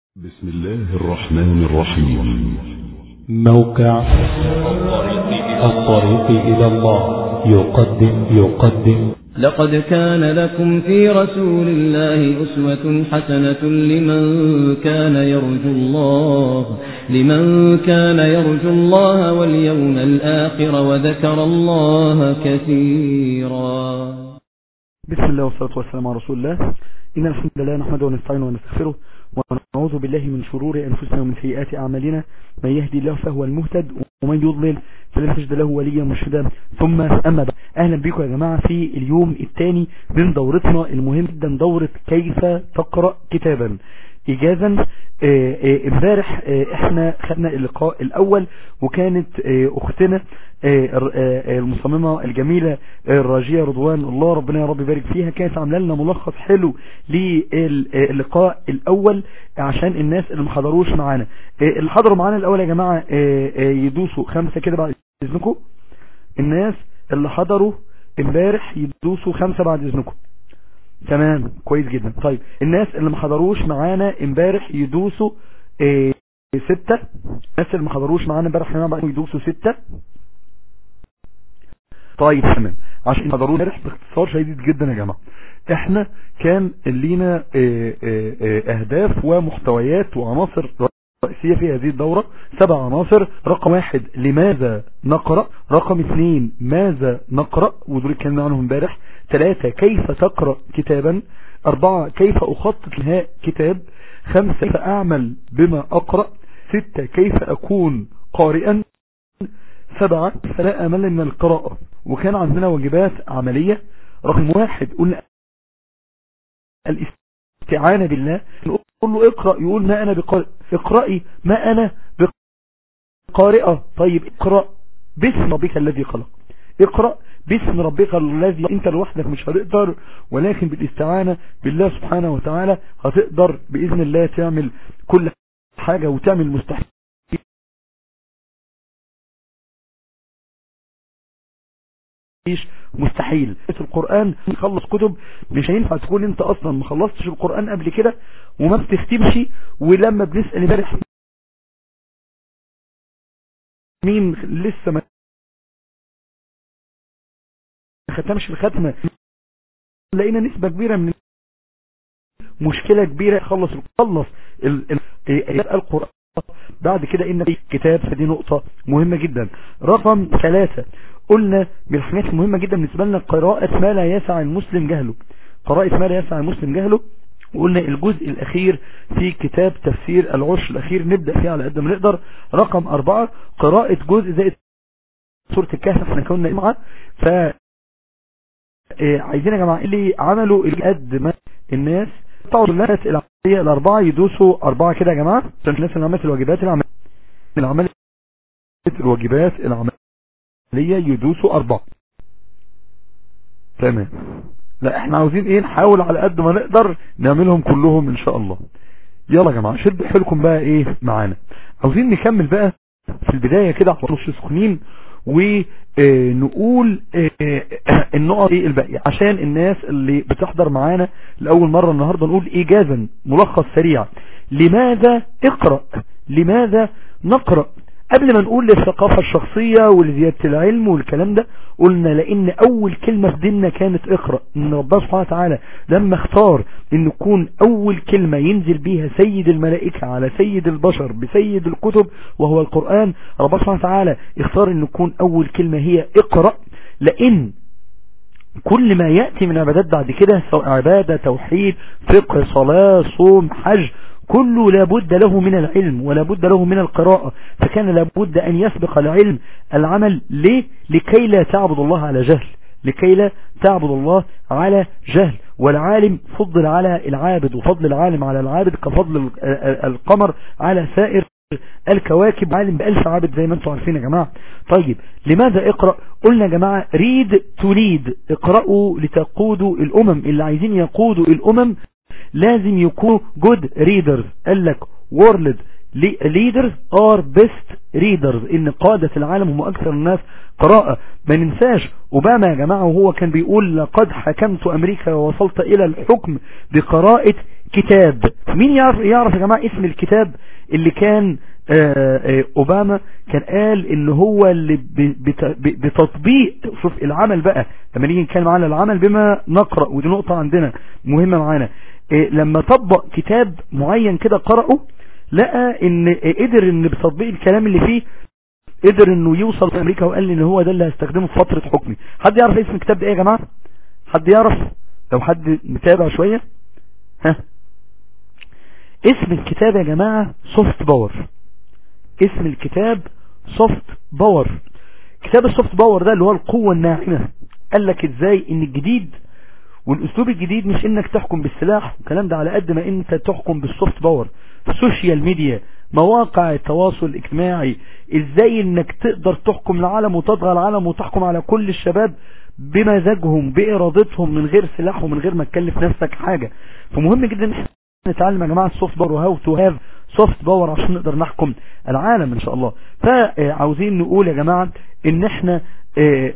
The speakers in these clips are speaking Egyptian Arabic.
بسم الله الرحمن الرحيم موقع الطريق إلى الله يقدم يقدم لقد كان لكم في رسول الله أسوة حسنة لمن كان يرجو الله لمن كان يرجو الله واليوم الآخر وذكر الله كثيرا بسم الله والصلاة والسلام على رسول الله إن الحمد لله نحمده ونستعينه ونستغفره ونعوذ بالله من شرور أنفسنا ومن سيئات أعمالنا من يهدي الله فهو المهتد ومن يضلل فلن تجد له وليا مرشدا ثم أما بعد أهلا بكم يا جماعة في اليوم الثاني من دورتنا المهم جدا دورة كيف تقرأ كتابا إجازا امبارح احنا خدنا اللقاء الاول وكانت اختنا المصممة الجميلة الراجية رضوان الله ربنا يا رب يبارك فيها كانت عامله لنا ملخص حلو للقاء الاول عشان الناس اللي ما حضروش معانا اللي حضروا معانا الاول يا جماعة يدوسوا خمسة كده بعد اذنكم الناس اللي حضروا امبارح يدوسوا خمسة بعد اذنكم تمام كويس جدا طيب الناس اللي ما حضروش معانا امبارح يدوسوا ايه ستة الناس اللي ما حضروش معانا امبارح يدوسوا ستة طيب تمام عشان ما حضروش امبارح باختصار شديد جدا يا جماعة احنا كان لينا ايه ايه اهداف ومحتويات وعناصر رئيسية في هذه الدورة سبع عناصر رقم واحد لماذا نقرأ رقم اثنين ماذا نقرأ ودول اتكلمنا عنهم امبارح ثلاثة كيف تقرأ كتابا أربعة كيف أخطط لها كتاب خمسة كيف أعمل بما أقرأ ستة كيف أكون قارئا سبعة فلا أمل من القراءة وكان عندنا واجبات عملية رقم واحد قلنا الاستعانة بالله نقول له اقرأ يقول ما أنا بقارئ اقرأي ما أنا بقارئة طيب اقرأ باسم ربك الذي خلق اقرأ باسم ربك الذي انت لوحدك مش هتقدر ولكن بالاستعانة بالله سبحانه وتعالى هتقدر بإذن الله تعمل كل حاجة وتعمل مستحيل مستحيل القرآن يخلص كتب مش هينفع تكون انت اصلا ما خلصتش القرآن قبل كده وما بتختمش ولما بنسأل امبارح مين لسه ما ختمش الختمة لقينا نسبة كبيرة من مشكلة كبيرة خلص خلص القرآن بعد كده ان في كتاب فدي نقطة مهمة جدا رقم ثلاثة قلنا من الحاجات المهمة جدا بالنسبة لنا قراءة ما لا يسع المسلم جهله قراءة ما لا يسع المسلم جهله وقلنا الجزء الاخير في كتاب تفسير العشر الاخير نبدأ فيه على قد ما نقدر رقم اربعة قراءة جزء زائد سورة الكهف احنا كنا معها ف عايزين يا جماعة اللي عملوا قد ما الناس طبعا الناس العملية الاربعة يدوسوا اربعة كده يا جماعة عشان الناس اللي عملت الواجبات العملية العملية الواجبات العملية يدوسوا اربعة تمام لا احنا عاوزين ايه نحاول على قد ما نقدر نعملهم كلهم ان شاء الله يلا يا جماعة شد حيلكم بقى ايه معانا عاوزين نكمل بقى في البداية كده على نص سخنين ونقول النقط ايه الباقية عشان الناس اللي بتحضر معانا لأول مرة النهاردة نقول ايجازا ملخص سريع لماذا اقرأ لماذا نقرأ قبل ما نقول للثقافة الشخصية ولزيادة العلم والكلام ده قلنا لان اول كلمة في ديننا كانت اقرأ ان ربنا سبحانه وتعالى لما اختار ان تكون اول كلمة ينزل بيها سيد الملائكة على سيد البشر بسيد الكتب وهو القرآن ربنا سبحانه وتعالى اختار ان تكون اول كلمة هي اقرأ لان كل ما يأتي من عبادات بعد كده سواء عبادة توحيد فقه صلاة صوم حج كله لابد له من العلم ولابد له من القراءة فكان لابد أن يسبق العلم العمل ليه لكي لا تعبد الله على جهل لكي لا تعبد الله على جهل والعالم فضل على العابد وفضل العالم على العابد كفضل القمر على سائر الكواكب عالم بألف عابد زي ما انتم عارفين يا جماعة طيب لماذا اقرأ قلنا يا جماعة ريد تريد اقرأوا لتقودوا الامم اللي عايزين يقودوا الامم لازم يكونوا good readers قال لك world leaders are best readers ان قادة العالم هم اكثر الناس قراءة ما ننساش اوباما يا جماعة وهو كان بيقول لقد حكمت امريكا ووصلت الى الحكم بقراءة كتاب مين يعرف, يعرف يا جماعة اسم الكتاب اللي كان آآ آآ اوباما كان قال ان هو اللي بتطبيق شوف العمل بقى لما نيجي نتكلم على العمل بما نقرأ ودي نقطة عندنا مهمة معانا لما طبق كتاب معين كده قرأه لقى ان قدر ان بتطبيق الكلام اللي فيه قدر انه يوصل في امريكا وقال لي ان هو ده اللي هستخدمه في فترة حكمي حد يعرف اسم الكتاب ده ايه يا جماعة حد يعرف لو حد متابع شوية ها اسم الكتاب يا جماعة سوفت باور اسم الكتاب سوفت باور كتاب السوفت باور ده اللي هو القوة الناعمة قال لك ازاي ان الجديد والاسلوب الجديد مش انك تحكم بالسلاح الكلام ده على قد ما انت تحكم بالسوفت باور السوشيال ميديا مواقع التواصل الاجتماعي ازاي انك تقدر تحكم العالم وتطغى العالم وتحكم على كل الشباب بمزاجهم بارادتهم من غير سلاح ومن غير ما تكلف نفسك حاجة فمهم جدا نتعلم يا جماعة السوفت باور وهاو تو هاف سوفت باور عشان نقدر نحكم العالم ان شاء الله فعاوزين نقول يا جماعة ان احنا آآ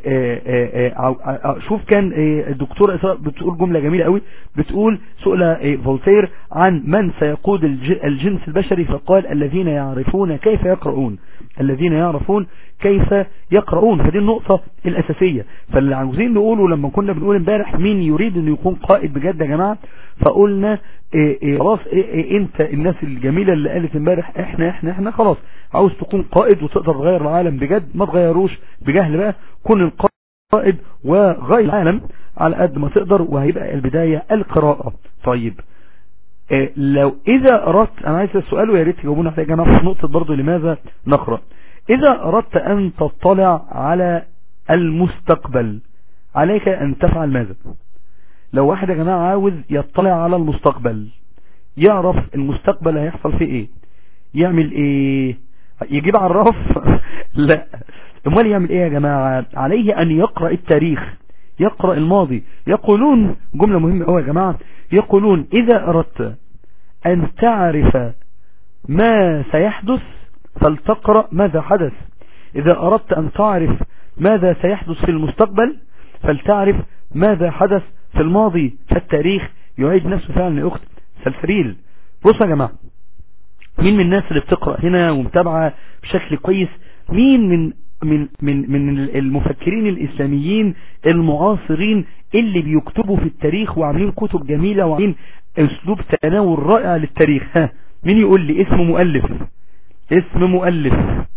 آآ شوف كان الدكتور اسراء بتقول جملة جميلة قوي بتقول سئل فولتير عن من سيقود الجنس البشري فقال الذين يعرفون كيف يقرؤون الذين يعرفون كيف يقرؤون فدي النقطة الأساسية فاللي عاوزين نقوله لما كنا بنقول امبارح مين يريد انه يكون قائد بجد يا جماعة فقلنا خلاص انت الناس الجميلة اللي قالت امبارح احنا احنا احنا خلاص عاوز تكون قائد وتقدر تغير العالم بجد ما تغيروش بجهل بقى كن القائد وغير العالم على قد ما تقدر وهيبقى البداية القراءة طيب اه لو اذا اردت انا عايز السؤال ويا ريت تجاوبونا عليه يا جماعه في نقطه برضه لماذا نقرا اذا اردت ان تطلع على المستقبل عليك ان تفعل ماذا لو واحد يا جماعه عاوز يطلع على المستقبل يعرف المستقبل هيحصل فيه ايه يعمل ايه يجيب عراف لا امال يعمل ايه يا جماعه عليه ان يقرا التاريخ يقرأ الماضي يقولون جملة مهمة قوي يا جماعة يقولون إذا أردت أن تعرف ما سيحدث فلتقرأ ماذا حدث إذا أردت أن تعرف ماذا سيحدث في المستقبل فلتعرف ماذا حدث في الماضي فالتاريخ يعيد نفسه فعلا يا أخت سلفريل بصوا يا جماعة مين من الناس اللي بتقرأ هنا ومتابعة بشكل كويس مين من من من من المفكرين الإسلاميين المعاصرين اللي بيكتبوا في التاريخ وعاملين كتب جميلة وعاملين اسلوب تناول رائع للتاريخ ها مين يقول لي اسم مؤلف اسم مؤلف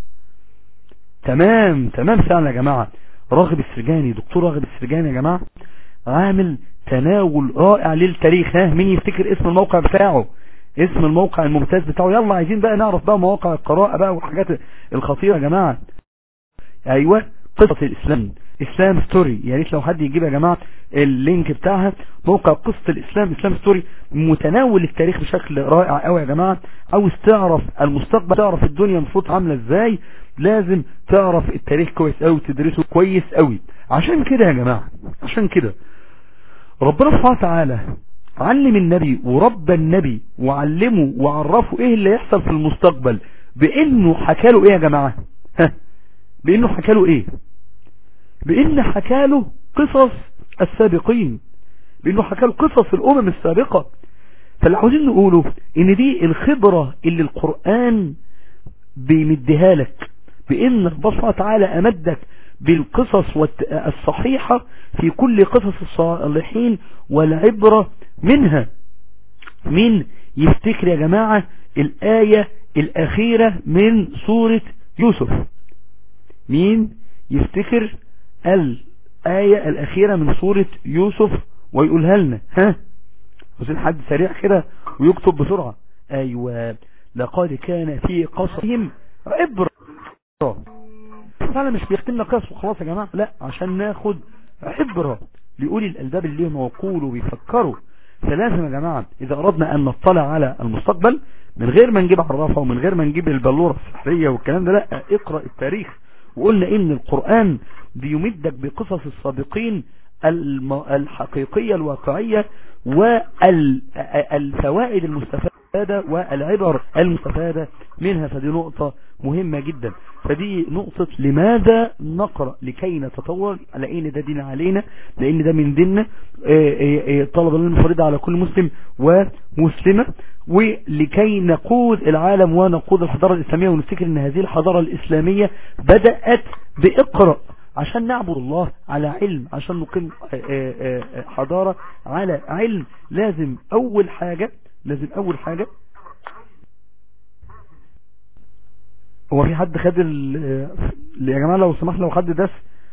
تمام تمام فعلا يا جماعة راغب السرجاني دكتور راغب السرجاني يا جماعة عامل تناول رائع للتاريخ ها مين يفتكر اسم الموقع بتاعه اسم الموقع الممتاز بتاعه يلا عايزين بقى نعرف بقى مواقع القراءة بقى والحاجات الخطيرة يا جماعة ايوه قصة الاسلام اسلام ستوري يا ريت لو حد يجيب يا جماعة اللينك بتاعها موقع قصة الاسلام اسلام ستوري متناول التاريخ بشكل رائع قوي يا جماعة عاوز تعرف المستقبل تعرف الدنيا المفروض عاملة ازاي لازم تعرف التاريخ كويس قوي وتدرسه كويس قوي عشان كده يا جماعة عشان كده ربنا سبحانه وتعالى علم النبي وربى النبي وعلمه وعرفه ايه اللي يحصل في المستقبل بانه حكاله ايه يا جماعة ها بانه حكاله ايه بان حكاله قصص السابقين بانه حكاله قصص الامم السابقة فاللي عاوزين نقوله ان دي الخبرة اللي القرآن بيمدها لك بان الله سبحانه وتعالى امدك بالقصص الصحيحة في كل قصص الصالحين والعبرة منها من يفتكر يا جماعة الآية الأخيرة من سورة يوسف مين يفتكر الآية الأخيرة من سورة يوسف ويقولها لنا ها عاوزين حد سريع كده ويكتب بسرعة أيوة لقد كان في قصصهم عبرة فعلا مش بيختم لنا قصص وخلاص يا جماعة لا عشان ناخد عبرة لأولي الألباب اللي ليهم عقول وبيفكروا فلازم يا جماعة إذا أردنا أن نطلع على المستقبل من غير ما نجيب عرافة ومن غير ما نجيب البلورة السحرية والكلام ده لا اقرأ التاريخ وقلنا إن القرآن بيمدك بقصص السابقين الحقيقية الواقعية والفوائد المستفادة المستفادة والعبر المستفادة منها فدي نقطة مهمة جدا فدي نقطة لماذا نقرأ لكي نتطور لأن ده دين علينا لأن ده من ديننا طلب الفريضة على كل مسلم ومسلمة ولكي نقود العالم ونقود الحضارة الإسلامية ونفتكر أن هذه الحضارة الإسلامية بدأت بإقرأ عشان نعبد الله على علم عشان نقيم حضارة على علم لازم أول حاجة لازم أول حاجة هو في حد خد ال يا جماعة لو سمحت لو حد داس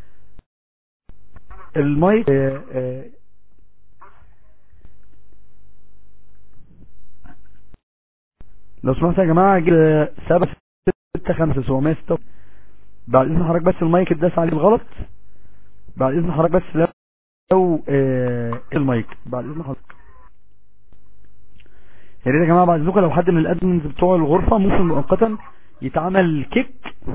المايك لو سمحت يا جماعة جيب سبعة ستة خمسة سبعمية ستة بعد اذن حضرتك بس المايك اتداس عليه غلط بعد اذن حضرتك بس لو آه المايك بعد اذن حضرتك يا ريت يا جماعه بعد اذنكم لو حد من الادمنز بتوع الغرفه ممكن مؤقتا يتعمل كيك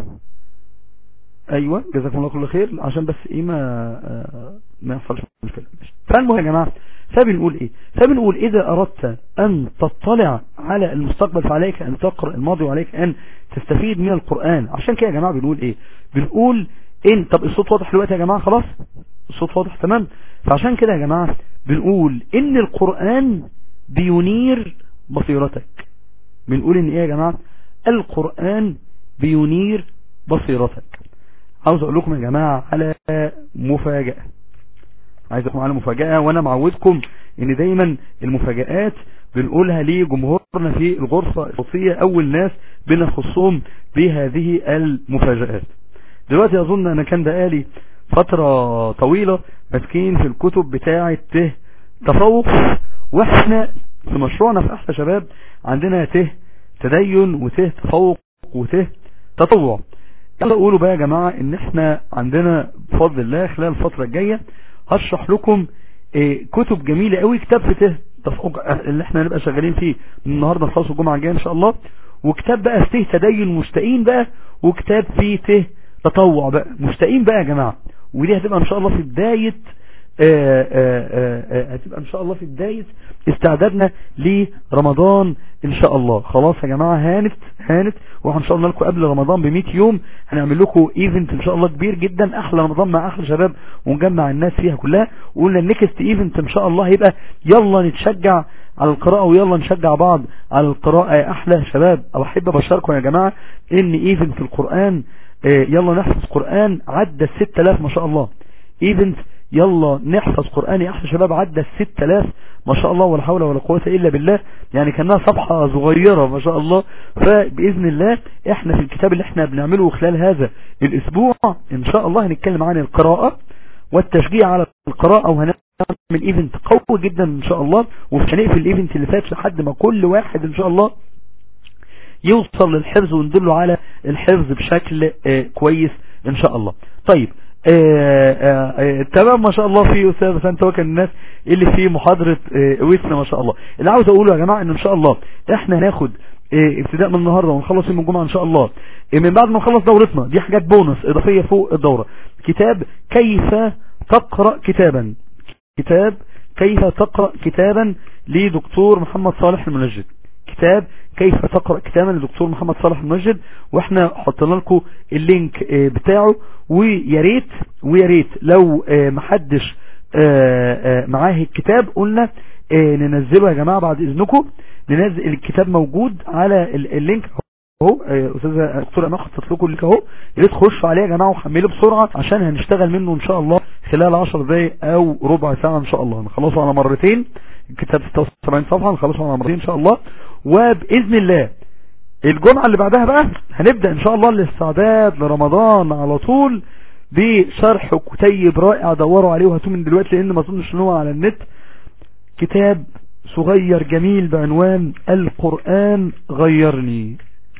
ايوه جزاكم الله كل خير عشان بس ايه ما آه ما يحصلش مشكله فالمهم يا جماعه فبنقول ايه فبنقول اذا اردت ان تطلع على المستقبل فعليك ان تقرأ الماضي وعليك ان تستفيد من القرآن عشان كده يا جماعة بنقول ايه بنقول ان طب الصوت واضح دلوقتي يا جماعة خلاص الصوت واضح تمام فعشان كده يا جماعة بنقول ان القرآن بينير بصيرتك بنقول ان ايه يا جماعة القرآن بينير بصيرتك عاوز اقول لكم يا جماعة على مفاجأة عايز اقوم على مفاجأة وانا معودكم ان دايما المفاجآت بنقولها لجمهورنا في الغرفة الصوتية اول ناس بنخصهم بهذه المفاجآت دلوقتي اظن انا كان بقالي فترة طويلة ماسكين في الكتب بتاعة ته تفوق واحنا في مشروعنا في احلى شباب عندنا ته تدين وته تفوق وته تطوع يلا قولوا بقى يا جماعة ان احنا عندنا بفضل الله خلال الفترة الجاية هشرح لكم إيه كتب جميلة قوي كتاب في ته تفوق اللي احنا هنبقى شغالين فيه من النهاردة نخلص الجمعة الجاية ان شاء الله وكتاب بقى في ته تدين مشتاقين بقى وكتاب في ته تطوع بقى مشتاقين بقى يا جماعة ودي هتبقى ان شاء الله في بداية آآ آآ هتبقى ان شاء الله في بداية استعدادنا لرمضان ان شاء الله خلاص يا جماعة هانت هانت وان شاء الله لكم قبل رمضان ب 100 يوم هنعمل لكم ايفنت ان شاء الله كبير جدا احلى رمضان مع احلى شباب ونجمع الناس فيها كلها وقلنا النكست ايفنت ان شاء الله هيبقى يلا نتشجع على القراءة ويلا نشجع بعض على القراءة يا احلى شباب او احب ابشركم يا جماعة ان ايفنت القرآن يلا نحفظ قرآن عدى 6000 ما شاء الله ايفنت يلا نحفظ قرآن يا احلى شباب عدى 6000 ما شاء الله ولا حول ولا قوة الا بالله يعني كانها صفحة صغيرة ما شاء الله فبإذن الله احنا في الكتاب اللي احنا بنعمله خلال هذا الاسبوع ان شاء الله هنتكلم عن القراءة والتشجيع على القراءة وهنعمل ايفنت قوي جدا ان شاء الله ومش هنقفل الايفنت اللي فات لحد ما كل واحد ان شاء الله يوصل للحفظ وندله على الحفظ بشكل اه كويس ان شاء الله طيب اه اه تمام ما شاء الله في استاذ بس انت وكان الناس اللي في محاضرة ويسنا ما شاء الله اللي عاوز اقوله يا جماعة ان ان شاء الله احنا هناخد ابتداء من النهاردة ونخلص يوم الجمعة ان شاء الله من بعد ما نخلص دورتنا دي حاجات بونص اضافية فوق الدورة كتاب كيف تقرأ كتابا كتاب كيف تقرأ كتابا لدكتور محمد صالح المنجد كتاب كيف تقرأ كتابا لدكتور محمد صالح المنجد واحنا حطينا لكم اللينك بتاعه ويا ريت ويا ريت لو محدش معاه الكتاب قلنا ننزله يا جماعة بعد اذنكم ننزل الكتاب موجود على اللينك اهو استاذه دكتور انا حطيت لكم اللينك اهو يا ريت تخشوا عليه يا جماعه وحملوه بسرعه عشان هنشتغل منه ان شاء الله خلال 10 دقايق او ربع ساعه ان شاء الله نخلصه على مرتين الكتاب 76 صفحه نخلصه على مرتين ان شاء الله وباذن الله الجمعه اللي بعدها بقى هنبدا ان شاء الله الاستعداد لرمضان على طول بشرح كتيب رائع دوروا عليه وهاتوه من دلوقتي لان ما اظنش ان هو على النت كتاب صغير جميل بعنوان القرآن غيرني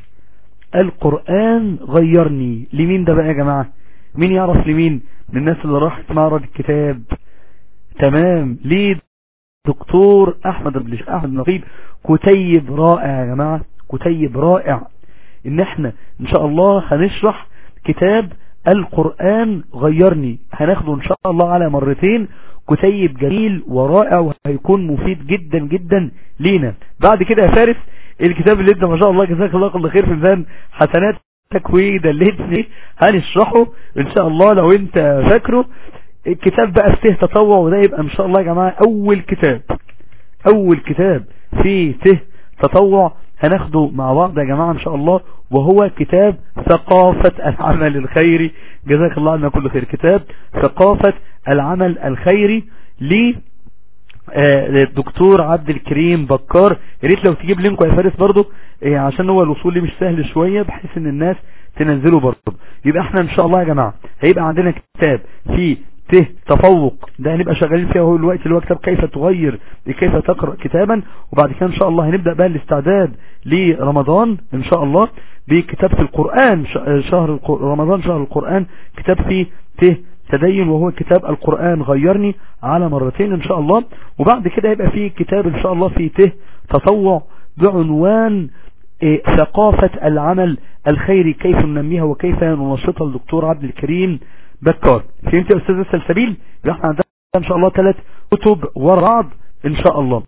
القرآن غيرني لمين ده بقى يا جماعة مين يعرف لمين من الناس اللي راحت معرض الكتاب تمام ليه دكتور احمد بلش احمد نقيب كتيب رائع يا جماعة كتيب رائع ان احنا ان شاء الله هنشرح كتاب القرآن غيرني هناخده ان شاء الله على مرتين كتيب جميل ورائع وهيكون مفيد جدا جدا لينا بعد كده يا فارس الكتاب اللي انت ما شاء الله جزاك الله كل خير في ميزان حسناتك ودلتني هنشرحه ان شاء الله لو انت فاكره الكتاب بقى فيه تطوع وده يبقى ان شاء الله يا جماعة اول كتاب اول كتاب فيه ته تطوع هناخده مع بعض يا جماعة ان شاء الله وهو كتاب ثقافة العمل الخيري جزاك الله عنا كل خير كتاب ثقافة العمل الخيري ل الدكتور عبد الكريم بكار يا ريت لو تجيب لينكو يا فارس برضو عشان هو الوصول ليه مش سهل شوية بحيث ان الناس تنزله برضو يبقى احنا ان شاء الله يا جماعة هيبقى عندنا كتاب فيه ته تفوق ده هنبقى شغالين فيها هو الوقت اللي هو كتاب كيف تغير كيف تقرأ كتابا وبعد كده ان شاء الله هنبدأ بقى الاستعداد لرمضان ان شاء الله بكتاب في القرآن شهر رمضان شهر القرآن كتاب فيه ته تدين وهو كتاب القرآن غيرني على مرتين ان شاء الله وبعد كده يبقى فيه كتاب ان شاء الله فيه ته تطوع بعنوان إيه ثقافة العمل الخيري كيف ننميها وكيف ننشطها الدكتور عبد الكريم بكار فهمت يا استاذ السلسبيل احنا عندنا ان شاء الله ثلاث كتب ورا بعض ان شاء الله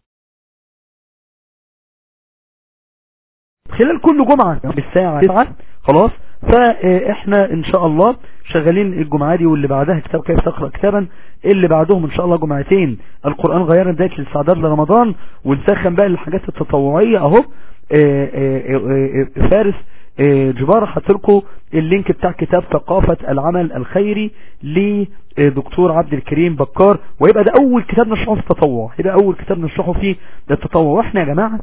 خلال كل جمعة بالساعة 9 خلاص فاحنا ان شاء الله شغالين الجمعة دي واللي بعدها كتاب كيف تقرأ كتابا اللي بعدهم ان شاء الله جمعتين القرآن غيرنا بداية الاستعداد لرمضان ونسخن بقى الحاجات التطوعية اهو فارس جبار حطلكم اللينك بتاع كتاب ثقافة العمل الخيري لدكتور عبد الكريم بكار ويبقى ده اول كتاب نشرحه في التطوع يبقى اول كتاب نشرحه فيه التطوع واحنا يا جماعة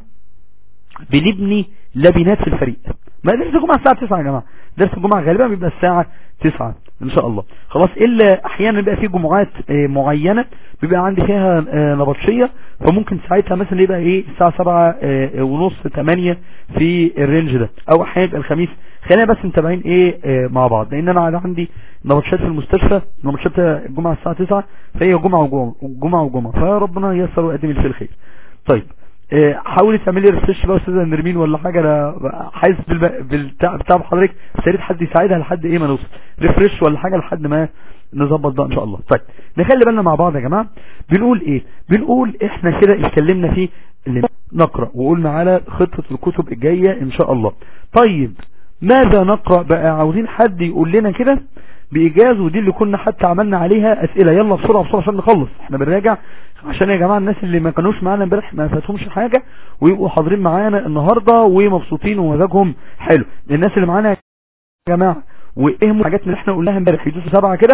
بنبني لبنات في الفريق ما درس الجمعة الساعة 9 يا جماعة درس الجمعة غالبا بيبقى الساعة 9 ان شاء الله خلاص الا احيانا بيبقى في جمعات معينة بيبقى عندي فيها نبطشية فممكن ساعتها مثلا يبقى ايه الساعة 7 ونص 8 في الرينج ده او احيانا يبقى الخميس خلينا بس متابعين ايه مع بعض لان انا عندي نبطشات في المستشفى نبطشات الجمعة الساعة 9 فهي جمعة وجمعة وجمعة وجمعة فربنا ييسر ويقدم لي في الخير طيب حاولي تعملي ريفرش بقى استاذه نرمين ولا حاجه انا حاسس بالبتاع بتاع حضرتك بس يا ريت حد يساعدها لحد ايه ما نوصل ريفرش ولا حاجه لحد ما نظبط ده ان شاء الله طيب نخلي بالنا مع بعض يا جماعه بنقول ايه بنقول احنا كده اتكلمنا في اللي نقرا وقلنا على خطه الكتب الجايه ان شاء الله طيب ماذا نقرا بقى عاوزين حد يقول لنا كده بإيجاز ودي اللي كنا حتى عملنا عليها أسئلة يلا بسرعة بسرعة عشان نخلص احنا بنراجع عشان يا جماعة الناس اللي ما كانوش معانا امبارح ما فاتهمش حاجة ويبقوا حاضرين معانا النهاردة ومبسوطين ومزاجهم حلو الناس اللي معانا يا جماعة واهموا الحاجات اللي احنا قلناها امبارح يدوسوا سبعة كده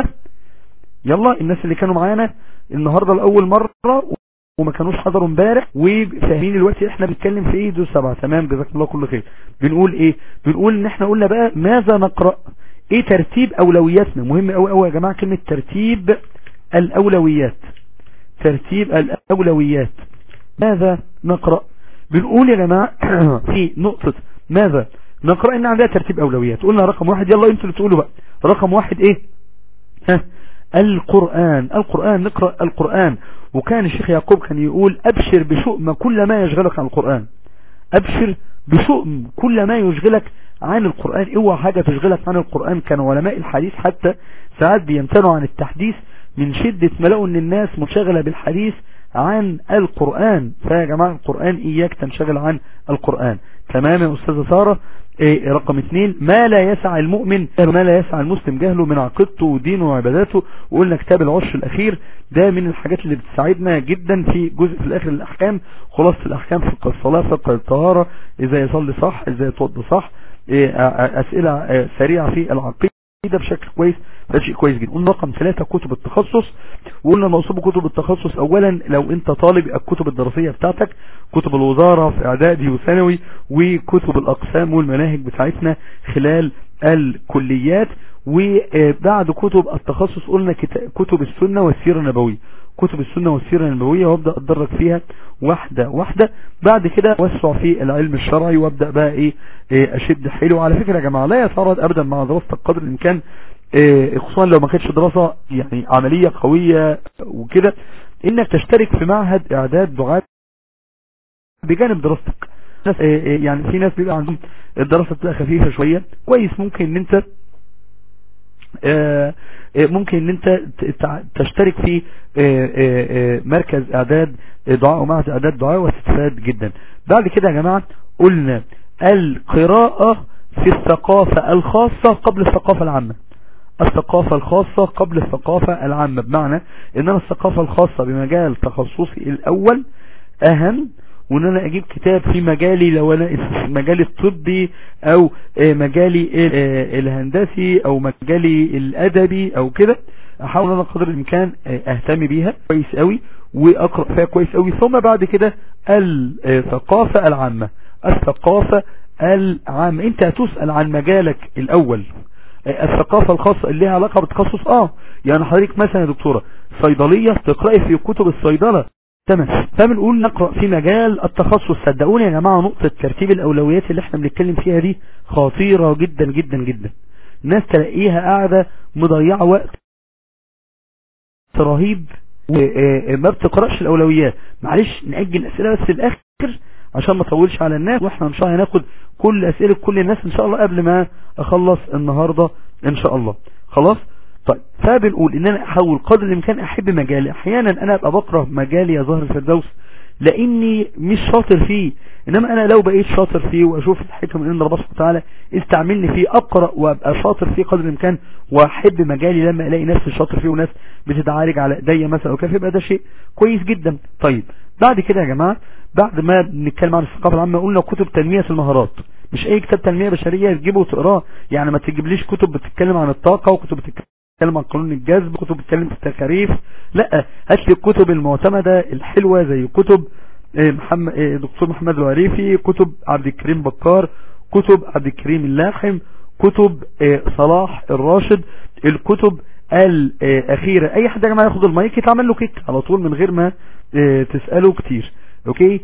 يلا الناس اللي كانوا معانا النهاردة لأول مرة وما كانوش حضروا امبارح وفاهمين دلوقتي احنا بنتكلم في ايه دول سبعة تمام جزاك الله كل خير بنقول ايه بنقول ان احنا قلنا بقى ماذا نقرأ ايه ترتيب اولوياتنا مهم قوي قوي يا جماعة كلمة ترتيب الاولويات ترتيب الاولويات ماذا نقرأ بنقول يا جماعة في نقطة ماذا نقرأ ان عندها ترتيب اولويات قلنا رقم واحد يلا انتوا اللي تقولوا بقى رقم واحد ايه ها القرآن القرآن نقرأ القرآن وكان الشيخ يعقوب كان يقول ابشر بشؤم كل ما يشغلك عن القرآن ابشر بشؤم كل ما يشغلك عن القرآن اوعى حاجة تشغلك عن القرآن كان علماء الحديث حتى ساعات بيمتنعوا عن التحديث من شدة ما لقوا ان الناس منشغلة بالحديث عن القرآن فيا جماعة القرآن اياك تنشغل عن القرآن تمام يا استاذة سارة إيه رقم اثنين ما لا يسع المؤمن ما لا يسع المسلم جهله من عقيدته ودينه وعباداته وقلنا كتاب العش الاخير ده من الحاجات اللي بتساعدنا جدا في جزء في الاخر الاحكام خلاصة الاحكام فقه الصلاة فقه الطهارة ازاي يصلي صح ازاي يتوضى صح إيه اسئلة سريعة في العقيدة بشكل كويس ده شيء كويس جدا قلنا رقم ثلاثة كتب التخصص وقلنا موصوب كتب التخصص اولا لو انت طالب الكتب الدراسية بتاعتك كتب الوزارة في اعدادي وثانوي وكتب الاقسام والمناهج بتاعتنا خلال الكليات وبعد كتب التخصص قلنا كتب السنة والسيرة النبوية كتب السنة والسيرة النبوية وابدأ اتدرج فيها واحدة واحدة بعد كده وسع في العلم الشرعي وابدأ بقى ايه, إيه اشد حيله على فكرة يا جماعة لا يتعرض ابدا مع دراستك قدر الامكان إيه خصوصا لو ما كانتش دراسة يعني عملية قوية وكده انك تشترك في معهد اعداد دعاة بجانب دراستك ناس إيه يعني في ناس بيبقى عندهم الدراسة بتبقى خفيفة شوية كويس ممكن ان انت آه، آه، ممكن ان انت ت- تع- تشترك في آه، آه، آه، مركز اعداد دعاء ومعهد اعداد دعاء وتستفاد جدا بعد كده يا جماعة قلنا القراءة في الثقافة الخاصة قبل الثقافة العامة الثقافة الخاصة قبل الثقافة العامة بمعنى ان انا الثقافة الخاصة بمجال تخصصي الاول اهم وان انا اجيب كتاب في مجالي لو انا في مجالي الطبي او آه، مجالي آه، الهندسي او مجالي الادبي او كده احاول انا قدر الامكان آه، اهتم بيها كويس قوي واقرا فيها كويس قوي ثم بعد كده الثقافة العامة الثقافة العامة انت هتسأل عن مجالك الاول الثقافة الخاصة اللي لها علاقة بالتخصص اه يعني حضرتك مثلا يا دكتورة صيدلية تقرأي في كتب الصيدلة تمام فبنقول نقرأ في مجال التخصص صدقوني يا جماعة نقطة ترتيب الأولويات اللي احنا بنتكلم فيها دي خطيرة جدا جدا جدا الناس تلاقيها قاعدة مضيعة وقت رهيب وما بتقرأش الأولويات معلش نأجل الأسئلة بس الآخر عشان ما اطولش على الناس واحنا ان شاء الله هناخد كل اسئله كل الناس ان شاء الله قبل ما اخلص النهارده ان شاء الله خلاص طيب فبنقول ان انا احاول قدر الامكان احب مجالي احيانا انا ابقى بكره مجالي يا ظهر الفردوس لاني مش شاطر فيه انما انا لو بقيت شاطر فيه واشوف الحكمه من عند ربنا سبحانه وتعالى استعملني فيه اقرا وابقى شاطر فيه قدر الامكان واحب مجالي لما الاقي ناس شاطر فيه وناس بتتعالج على ايديا مثلا او كده يبقى ده شيء كويس جدا طيب بعد كده يا جماعه بعد ما بنتكلم عن الثقافه العامه قلنا كتب تنميه المهارات مش اي كتاب تنميه بشريه تجيبه وتقراه يعني ما تجيبليش كتب بتتكلم عن الطاقه وكتب بتتكلم عن قانون الجذب كتب بتتكلم في التكاريف لا هات لي الكتب المعتمده الحلوه زي كتب محمد دكتور محمد العريفي كتب عبد الكريم بكار كتب عبد الكريم اللاحم كتب صلاح الراشد الكتب الأخيرة أي حد يا جماعة ياخد المايك يتعمل له كيك على طول من غير ما تسأله كتير اوكي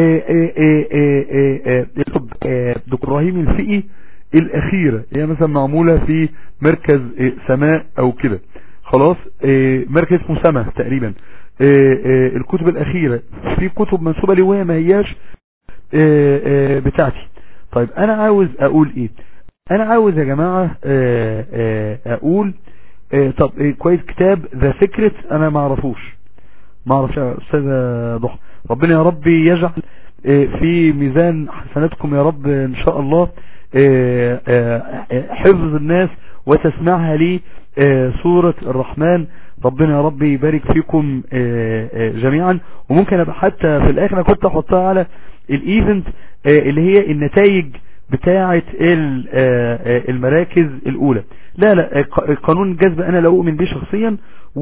الكتب دكتور ابراهيم الفقي الأخيرة هي مثلا معمولة في مركز سماء أو كده خلاص مركز اسمه سما تقريبا الكتب الأخيرة في كتب منسوبة لي وهي ما هياش بتاعتي طيب أنا عاوز أقول إيه أنا عاوز يا جماعة أقول طب كويس كتاب ذا سيكريت أنا ما اعرفوش ما اعرفش يا أستاذ ضحى ربنا يا رب يجعل في ميزان حسناتكم يا رب إن شاء الله حفظ الناس وتسمعها لي سورة الرحمن ربنا يا رب يبارك فيكم جميعا وممكن ابقى حتى في الاخر انا كنت احطها على الايفنت اللي هي النتائج بتاعة المراكز الاولى لا لا قانون الجذب انا لا اؤمن به شخصيا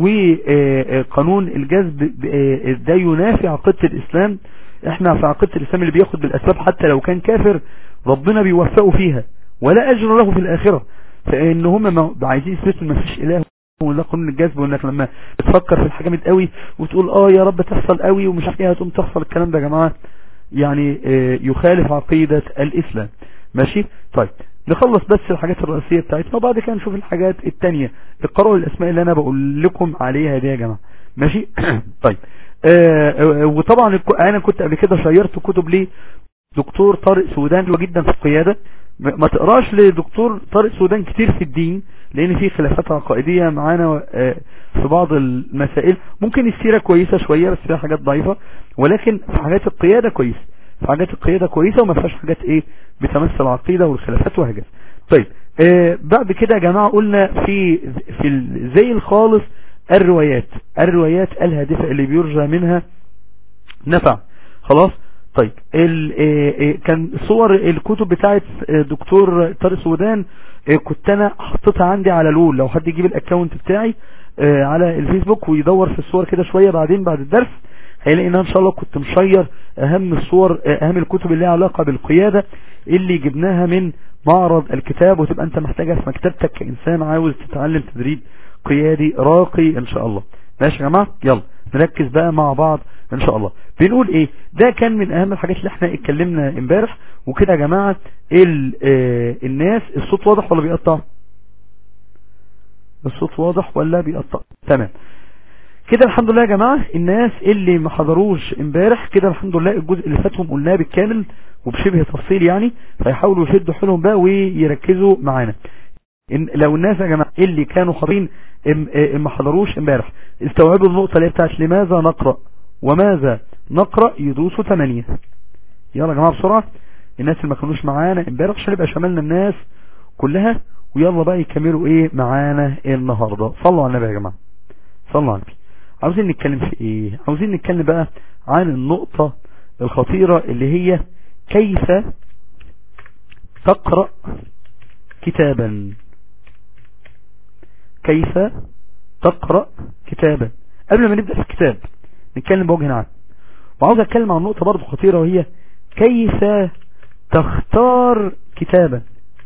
وقانون الجذب ده ينافي عقيدة الاسلام احنا في عقيدة الاسلام اللي بياخد بالاسباب حتى لو كان كافر ربنا بيوفقه فيها ولا اجر له في الاخرة فان هم عايزين يثبتوا ما فيش اله ولا قانون الجذب وانك لما تفكر في الحاجة جامد قوي وتقول اه يا رب تحصل قوي ومش عارف ايه هتقوم تحصل الكلام ده يا جماعة يعني يخالف عقيدة الاسلام ماشي طيب نخلص بس الحاجات الرئيسية بتاعتنا وبعد كده نشوف الحاجات التانية اقرأوا الاسماء اللي انا بقول لكم عليها دي يا جماعة ماشي طيب آه وطبعا انا كنت قبل كده شيرت كتب ليه دكتور طارق سودان حلوه جدا في القيادة ما تقراش لدكتور طارق سودان كتير في الدين لان في خلافات عقائدية معانا في بعض المسائل ممكن السيرة كويسة شوية بس فيها حاجات ضعيفة ولكن في حاجات القيادة كويسة في حاجات القيادة كويسة وما فيهاش حاجات ايه بتمثل العقيدة والخلافات وهكذا طيب آه بعد كده يا جماعة قلنا في في زي الخالص الروايات الروايات الهادفة اللي بيرجى منها نفع خلاص طيب ال كان صور الكتب بتاعت دكتور طارق سودان كنت انا حطيتها عندي على لول لو حد يجيب الاكونت بتاعي على الفيسبوك ويدور في الصور كده شوية بعدين بعد الدرس هيلاقي ان ان شاء الله كنت مشير اهم الصور اهم الكتب اللي لها علاقة بالقيادة اللي جبناها من معرض الكتاب وتبقى انت محتاجها في مكتبتك كإنسان عاوز تتعلم تدريب قيادي راقي ان شاء الله ماشي يا جماعة يلا نركز بقى مع بعض ان شاء الله بنقول ايه ده كان من اهم الحاجات اللي احنا اتكلمنا امبارح وكده يا جماعة اه الناس الصوت واضح ولا بيقطع الصوت واضح ولا بيقطع تمام كده الحمد لله يا جماعة الناس اللي ما حضروش امبارح كده الحمد لله الجزء اللي فاتهم قلناه بالكامل وبشبه تفصيل يعني فيحاولوا يشدوا حيلهم بقى ويركزوا معانا إن لو الناس يا جماعة اللي كانوا حاضرين ما حضروش امبارح استوعبوا النقطة اللي بتاعت لماذا نقرأ وماذا نقرأ يدوسوا 8 يلا يا جماعة بسرعة الناس اللي ما كانوش معانا امبارح عشان يبقى شملنا الناس كلها ويلا بقى يكملوا ايه معانا النهاردة صلوا على النبي يا جماعة صلوا على النبي عاوزين نتكلم في ايه عاوزين نتكلم بقى عن النقطة الخطيرة اللي هي كيف تقرأ كتابا كيف تقرأ كتابا قبل ما نبدأ في الكتاب نتكلم بوجه عام وعاوز اتكلم عن نقطة برضو خطيرة وهي كيف تختار كتابا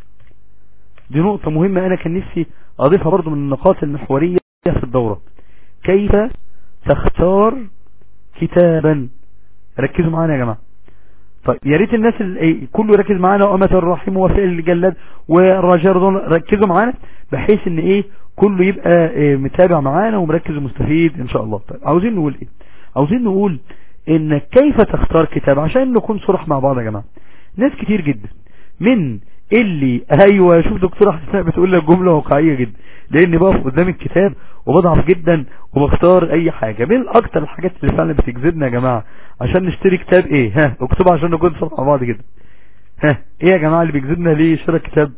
دي نقطة مهمة انا كان نفسي اضيفها برضو من النقاط المحورية في الدورة كيف تختار كتابا ركزوا معانا يا جماعة طيب يا ريت الناس اللي كله يركز معانا وأمة الرحيم وفعل الجلاد والرجال ركزوا معانا بحيث ان ايه كله يبقى إيه متابع معانا ومركز ومستفيد ان شاء الله طيب عاوزين نقول ايه عاوزين نقول ان كيف تختار كتاب عشان نكون صرح مع بعض يا جماعة ناس كتير جدا من اللي ايوه شوف دكتور حسناء بتقول لك جملة واقعية جدا لاني بقف قدام الكتاب وبضعف جدا وبختار اي حاجة من اكتر الحاجات اللي فعلا بتجذبنا يا جماعة عشان نشتري كتاب ايه ها اكتبها عشان نكون صرح مع بعض كده ها ايه يا جماعة اللي بيجذبنا ليه شراء كتاب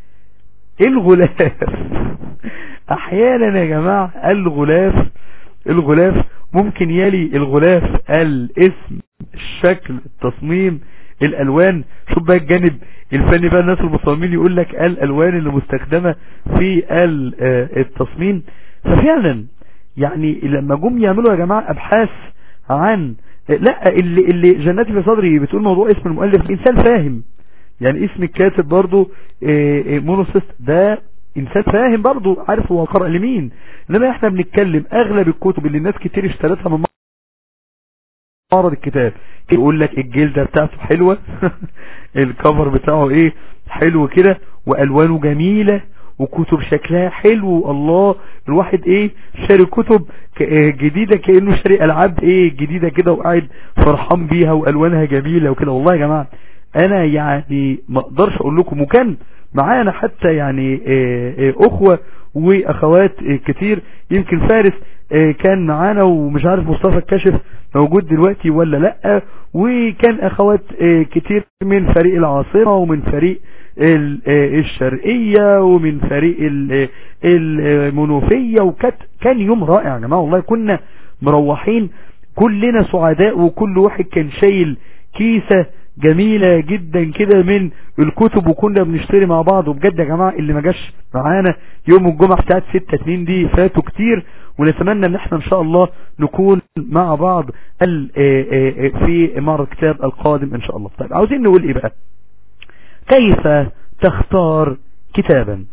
الغلاف احيانا يا جماعة الغلاف الغلاف ممكن يلي الغلاف الاسم الشكل التصميم الالوان شوف بقى الجانب الفني بقى الناس المصممين يقول لك الالوان اللي مستخدمة في التصميم ففعلا يعني لما جم يعملوا يا جماعة ابحاث عن لا اللي, اللي جناتي في صدري بتقول موضوع اسم المؤلف انسان فاهم يعني اسم الكاتب برضو مونوسيست ده انسان فاهم برضو عارف هو قرأ لمين انما احنا بنتكلم اغلب الكتب اللي الناس كتير اشترتها من معرض الكتاب يقول لك الجلدة بتاعته حلوة الكفر بتاعه ايه حلو كده والوانه جميلة وكتب شكلها حلو الله الواحد ايه شاري كتب جديدة كأنه شاري العاب ايه جديدة كده وقاعد فرحان بيها والوانها جميلة وكده والله يا جماعة انا يعني ما اقدرش اقول لكم وكان معانا حتى يعني اخوة واخوات كتير يمكن فارس كان معانا ومش عارف مصطفى الكاشف موجود دلوقتي ولا لا وكان اخوات كتير من فريق العاصمة ومن فريق الشرقية ومن فريق المنوفية وكان يوم رائع يا جماعة والله كنا مروحين كلنا سعداء وكل واحد كان شايل كيسة جميلة جدا كده من الكتب وكنا بنشتري مع بعض وبجد يا جماعة اللي ما جاش معانا يوم الجمعة بتاعت 6 2 دي فاتوا كتير ونتمنى ان احنا ان شاء الله نكون مع بعض في معرض كتاب القادم ان شاء الله طيب عاوزين نقول ايه بقى كيف تختار كتابا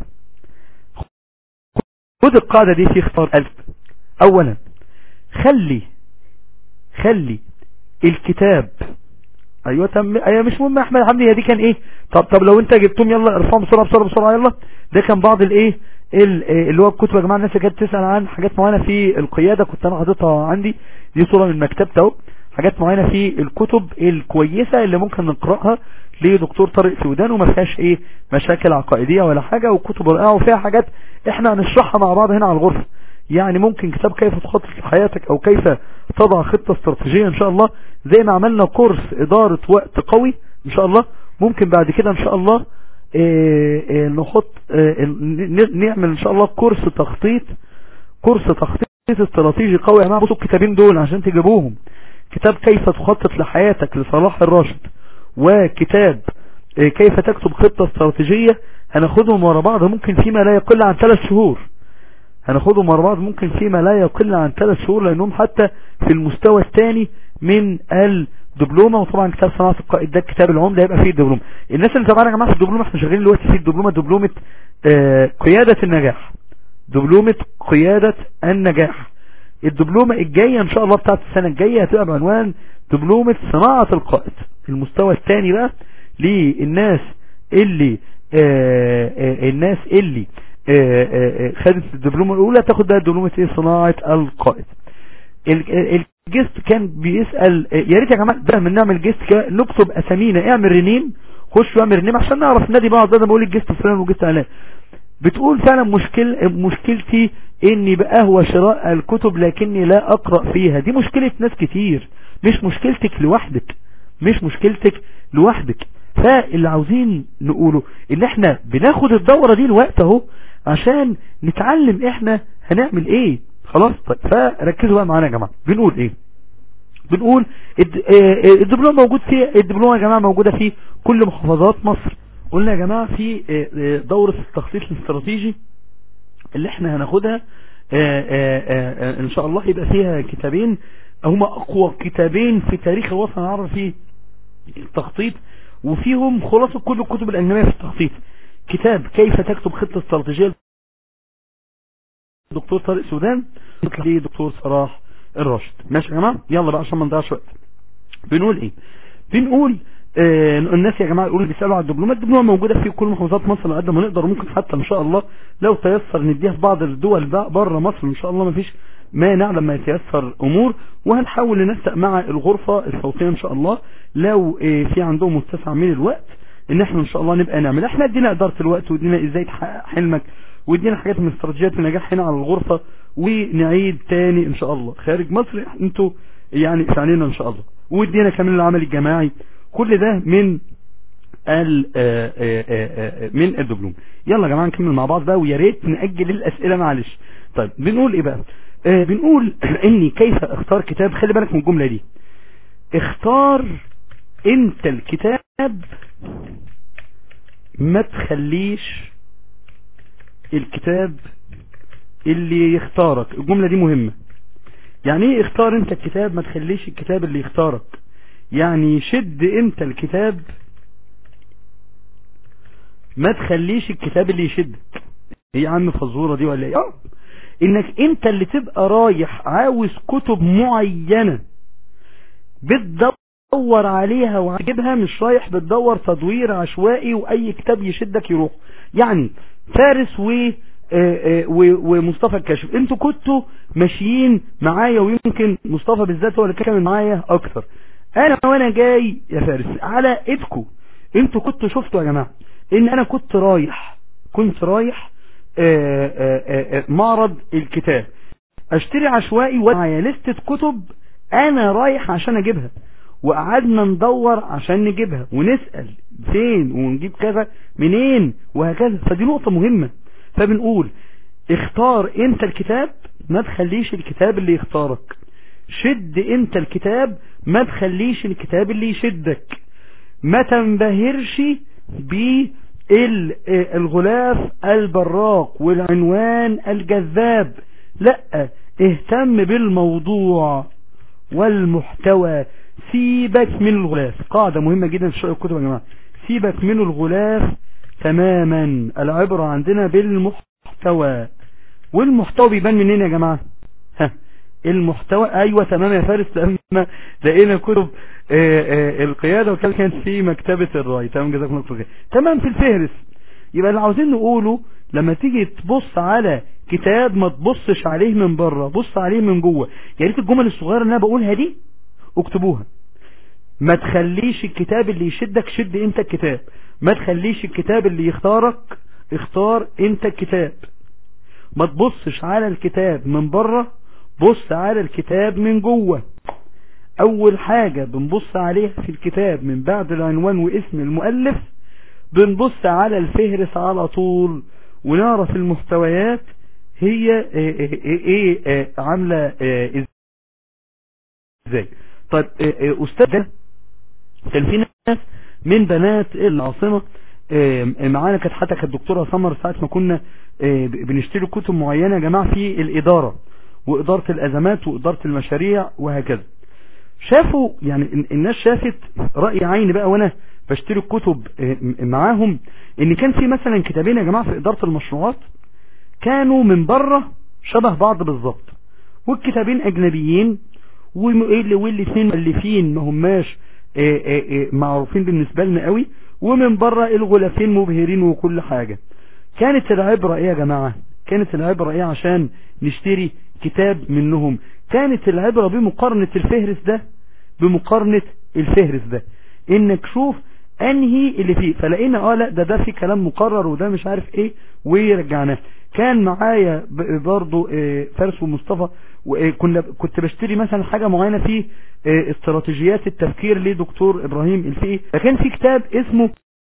خذ القاعدة دي في اختار ألف اولا خلي خلي الكتاب ايوه تم ايوه مش مهم احمد حمدي هي دي كان ايه طب طب لو انت جبتهم يلا ارفعهم بسرعه بسرعه بسرعه يلا ده كان بعض الايه اللي هو الكتب يا جماعه الناس اللي كانت تسال عن حاجات معينه في القياده كنت انا حاططها عندي دي صوره من مكتبتي اهو حاجات معينه في الكتب الكويسه اللي ممكن نقراها لدكتور طارق سودان وما فيهاش ايه مشاكل عقائديه ولا حاجه وكتب رائعه وفيها حاجات احنا هنشرحها مع بعض هنا على الغرفه يعني ممكن كتاب كيف تخطط حياتك او كيف تضع خطة استراتيجية ان شاء الله زي ما عملنا كورس ادارة وقت قوي ان شاء الله ممكن بعد كده ان شاء الله اه اه نحط اه نعمل ان شاء الله كورس تخطيط كورس تخطيط استراتيجي قوي يا جماعه بصوا الكتابين دول عشان تجيبوهم كتاب كيف تخطط لحياتك لصلاح الراشد وكتاب كيف تكتب خطة استراتيجية هناخدهم ورا بعض ممكن فيما لا يقل عن ثلاث شهور هناخدهم ورا بعض ممكن فيما لا يقل عن ثلاث شهور لانهم حتى في المستوى الثاني من الدبلومة وطبعا كتاب صناعة القائد ده كتاب العمدة هيبقى فيه الدبلومة الناس اللي تابعنا يا جماعة في الدبلومة احنا شغالين دلوقتي في الدبلومة دبلومة آه قيادة النجاح دبلومة قيادة النجاح الدبلومة الجاية ان شاء الله بتاعت السنة الجاية هتبقى بعنوان دبلومة صناعة القائد المستوى الثاني بقى للناس اللي آه آه الناس اللي خدت الدبلومة الاولى تاخد بقى دبلومة ايه صناعة القائد الجست كان بيسأل يا ريت يا جماعة ده من نعمل جست نكتب اسامينا اعمل رينيم خش واعمل رينيم عشان نعرف نادي بعض ده بقول الجست فلان والجست علان بتقول فعلا مشكل مشكلتي اني بقهوى شراء الكتب لكني لا اقرأ فيها دي مشكلة ناس كتير مش مشكلتك لوحدك مش مشكلتك لوحدك فاللي عاوزين نقوله ان احنا بناخد الدورة دي الوقت اهو عشان نتعلم احنا هنعمل ايه خلاص طيب فركزوا بقى معانا يا جماعة بنقول ايه بنقول الد- آه، الدبلوم موجود في الدبلوم يا جماعة موجودة في كل محافظات مصر قلنا يا جماعة في آه، آه، دورة التخطيط الاستراتيجي اللي احنا هناخدها آه، آه، آه، آه، ان شاء الله يبقى فيها كتابين هما اقوى كتابين في تاريخ الوطن العربي في التخطيط وفيهم خلاصة كل الكتب الاجنبية في التخطيط كتاب كيف تكتب خطة استراتيجية دكتور طارق سودان ليه دكتور صلاح الراشد ماشي يا جماعة يلا بقى عشان ما نضيعش وقت بنقول ايه بنقول آه الناس يا جماعة يقولوا بيسألوا على الدبلومات الدبلومة موجودة في كل محافظات مصر قد ما نقدر ممكن حتى ان شاء الله لو تيسر نديها في بعض الدول بقى بره مصر ان شاء الله ما فيش مانع لما يتيسر امور وهنحاول ننسق مع الغرفة الصوتية ان شاء الله لو آه في عندهم متسع من الوقت ان احنا ان شاء الله نبقى نعمل احنا ادينا ادارة الوقت وادينا ازاي تحقق حلمك وادينا حاجات من استراتيجيات النجاح هنا على الغرفة ونعيد تاني ان شاء الله خارج مصر انتوا يعني في عينينا ان شاء الله وادينا كمان العمل الجماعي كل ده من ال آه، آه، آه، آه، من الدبلوم يلا يا جماعه نكمل مع بعض بقى ويا ريت ناجل الاسئله معلش طيب بنقول ايه بقى آه، بنقول اني كيف اختار كتاب خلي بالك من الجمله دي اختار انت الكتاب ما تخليش الكتاب اللي يختارك الجملة دي مهمة يعني ايه اختار انت الكتاب ما تخليش الكتاب اللي يختارك يعني شد انت الكتاب ما تخليش الكتاب اللي يشدك هي يا عم فزورة دي ولا ايه اه انك انت اللي تبقى رايح عاوز كتب معينة بتدور عليها وعجبها مش رايح بتدور تدوير عشوائي واي كتاب يشدك يروح يعني فارس و آه، آه، و- ومصطفى الكاشف انتوا كنتوا ماشيين معايا ويمكن مصطفى بالذات هو اللي كان معايا اكتر انا وانا جاي يا فارس على ايدكم انتوا كنتوا شفتوا يا جماعه ان انا كنت رايح كنت رايح آه، آه، آه، آه، معرض الكتاب اشتري عشوائي ومعايا لستة كتب انا رايح عشان اجيبها وقعدنا ندور عشان نجيبها ونسأل فين ونجيب كذا منين وهكذا فدي نقطة مهمة فبنقول اختار انت الكتاب ما تخليش الكتاب اللي يختارك شد انت الكتاب ما تخليش الكتاب اللي يشدك ما تنبهرش بالغلاف البراق والعنوان الجذاب لا اهتم بالموضوع والمحتوى سيبك من الغلاف قاعدة مهمة جدا في شرح الكتب يا جماعة سيبك من الغلاف تماما العبرة عندنا بالمحتوى والمحتوى بيبان منين يا جماعة ها المحتوى ايوه تمام يا فارس لما لقينا كتب آه، آه، القيادة وكان كانت في مكتبة الراي تمام جزاكم الله خير تمام في الفهرس يبقى اللي عاوزين نقوله لما تيجي تبص على كتاب ما تبصش عليه من بره بص عليه من جوه يا ريت الجمل الصغيره اللي انا بقولها دي اكتبوها ما تخليش الكتاب اللي يشدك شد انت الكتاب ما تخليش الكتاب اللي يختارك اختار انت الكتاب ما تبصش على الكتاب من بره بص على الكتاب من جوه اول حاجة بنبص عليها في الكتاب من بعد العنوان واسم المؤلف بنبص على الفهرس على طول ونعرف المحتويات هي ايه, إيه, إيه, إيه عاملة إيه ازاي طيب إيه إيه استاذ ده كان في ناس من بنات العاصمة إيه معانا كانت حتى كانت الدكتورة سمر ساعة ما كنا إيه بنشتري كتب معينة يا جماعة في الإدارة وإدارة الأزمات وإدارة المشاريع وهكذا شافوا يعني الناس شافت رأي عيني بقى وانا بشتري الكتب معاهم ان كان في مثلا كتابين يا جماعة في ادارة المشروعات كانوا من بره شبه بعض بالظبط والكتابين اجنبيين والاثنين مؤلفين ما هماش معروفين بالنسبة لنا قوي ومن بره الغلافين مبهرين وكل حاجة كانت العبرة ايه يا جماعة كانت العبرة ايه عشان نشتري كتاب منهم كانت العبرة بمقارنة الفهرس ده بمقارنة الفهرس ده انك شوف انهي اللي فيه فلقينا اه لا ده ده في كلام مقرر وده مش عارف ايه ورجعناه كان معايا ب- برضو آه، فارس ومصطفى وكنا كنت بشتري مثلا حاجة معينة في آه، استراتيجيات التفكير لدكتور ابراهيم الفقي فكان في كتاب اسمه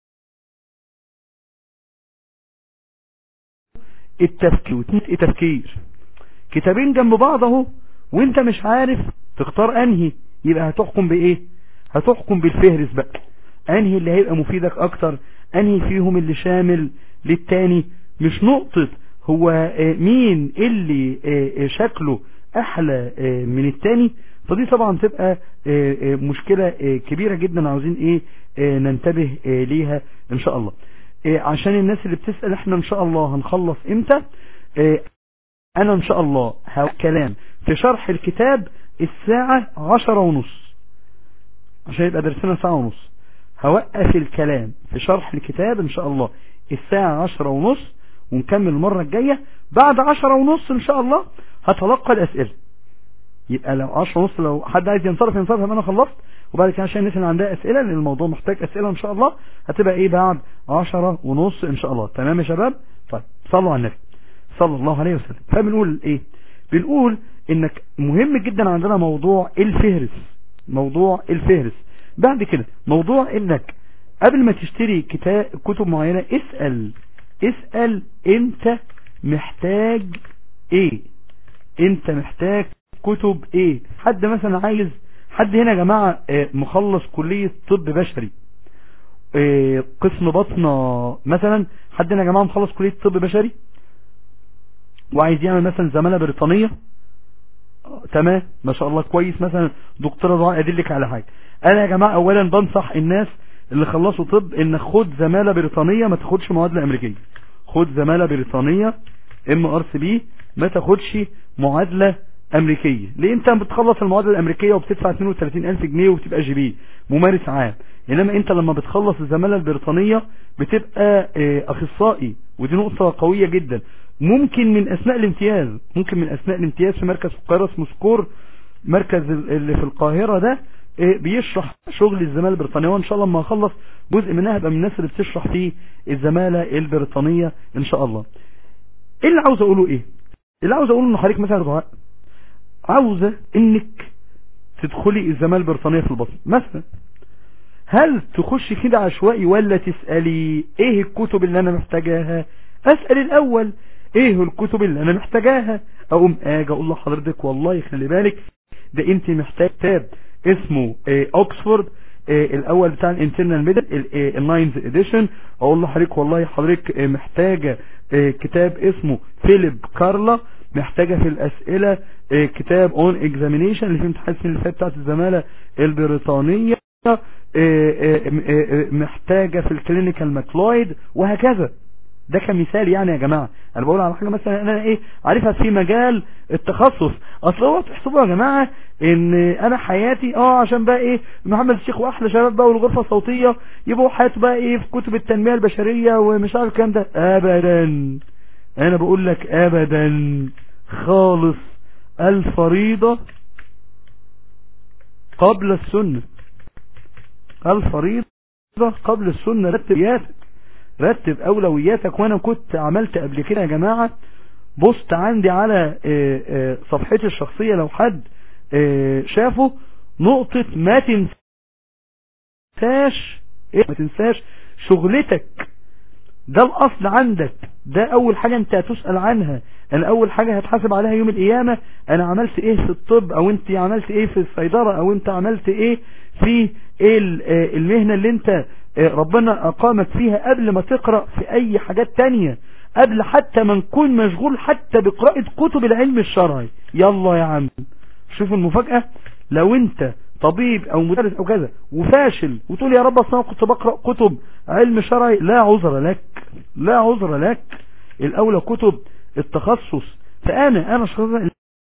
التفكير وتنت التفكير كتابين جنب بعض اهو وانت مش عارف تختار انهي يبقى هتحكم بايه هتحكم بالفهرس بقى انهي اللي هيبقى مفيدك اكتر انهي فيهم اللي شامل للتاني مش نقطة هو آه، مين اللي آه، آه، شكله احلى آه، من التاني فدي طبعا تبقى آه، آه، مشكلة آه، كبيرة جدا عاوزين ايه آه، ننتبه آه، ليها ان شاء الله آه، عشان الناس اللي بتسأل احنا ان شاء الله هنخلص امتى آه، انا ان شاء الله هقول كلام في شرح الكتاب الساعة عشرة ونص عشان يبقى درسنا ساعة ونص هوقف الكلام في شرح الكتاب ان شاء الله الساعة عشرة ونص ونكمل المرة الجاية بعد عشرة ونص ان شاء الله هتلقى الاسئلة يبقى لو عشرة ونص لو حد عايز ينصرف ينصرف يبقى انا خلصت وبعد كده عشان الناس اللي عندها اسئلة لان الموضوع محتاج اسئلة ان شاء الله هتبقى ايه بعد عشرة ونص ان شاء الله تمام يا شباب طيب صلوا على النبي صلى الله عليه وسلم فبنقول ايه بنقول انك مهم جدا عندنا موضوع الفهرس موضوع الفهرس بعد كده موضوع انك قبل ما تشتري كتاب كتب معينة اسأل اسأل انت محتاج ايه انت محتاج كتب ايه حد مثلا عايز حد هنا يا جماعة آه، مخلص كلية طب بشري آه، قسم بطنة مثلا حد هنا يا جماعة مخلص كلية طب بشري وعايز يعمل مثلا زمالة بريطانية آه، تمام ما شاء الله كويس مثلا دكتورة ضاع ادلك على حاجة انا يا جماعة اولا بنصح الناس اللي خلصوا طب ان خد زمالة بريطانية ما تاخدش معادلة امريكية خد زمالة بريطانية ام ار سي بي ما تاخدش معادلة امريكية ليه انت بتخلص المعادلة الامريكية وبتدفع 32 الف جنيه وبتبقى جي بي ممارس عام انما انت لما بتخلص الزمالة البريطانية بتبقى اه، اخصائي ودي نقطة قوية جدا ممكن من اثناء الامتياز ممكن من اثناء الامتياز في مركز في القاهرة اسمه سكور مركز ال- اللي في القاهرة ده اه، بيشرح شغل الزمالة البريطانية وان شاء الله لما اخلص جزء منها هبقى من الناس اللي بتشرح فيه الزمالة البريطانية ان شاء الله ايه اللي عاوز اقوله ايه اللي عاوز اقوله ان حضرتك مثلا يا دعاء عاوزة انك تدخلي الزمالة البريطانية في البطن مثلا هل تخشي كده عشوائي ولا تسألي ايه الكتب اللي انا محتاجاها اسأل الاول ايه الكتب اللي انا محتاجاها اقوم اجي اقول لحضرتك والله خلي بالك ده انت محتاج كتاب اسمه آه، اوكسفورد آه، الاول بتاع الانترنال ميدل الناينز اديشن اقول لحضرتك والله حضرتك آه، محتاجة آه، كتاب اسمه فيليب كارلا محتاجة في الاسئلة آه، كتاب اون اكزامينيشن اللي في امتحان السنة اللي فاتت بتاعت الزمالة البريطانية آه، آه، آه، آه، محتاجة في الكلينيكال ماكلويد وهكذا ده كمثال يعني يا جماعة انا بقول على حاجة مثلا انا ايه عارفها في مجال التخصص اصل هو تحسبوا يا جماعة ان انا حياتي اه عشان بقى ايه محمد الشيخ واحلى شباب بقى والغرفة الصوتية يبقوا حياته بقى ايه في كتب التنمية البشرية ومش عارف الكلام ده ابدا انا بقول لك ابدا خالص الفريضة قبل السنة الفريضة قبل السنة رتب اولوياتك رتب اولوياتك وانا كنت عملت قبل كده يا جماعة بوست عندي على آه، آه، صفحتي الشخصية لو حد آه، شافه نقطة ما تنساش ايه ما تنساش شغلتك ده الاصل عندك ده اول حاجة انت هتسأل عنها انا اول حاجة هتحاسب عليها يوم القيامة انا عملت ايه في الطب او انت عملت ايه في الصيدلة او انت عملت ايه في إيه ال- آه، المهنة اللي انت آه، ربنا اقامك فيها قبل ما تقرأ في اي حاجات تانية قبل حتى ما نكون مشغول حتى بقراءة كتب العلم الشرعي يلا يا عم شوف المفاجأة لو انت طبيب او مدرس او كذا وفاشل وتقول يا رب اصلا أنا كنت بقرأ كتب علم شرعي لا عذر لك لا عذر لك الاولى كتب التخصص فانا انا شخصيا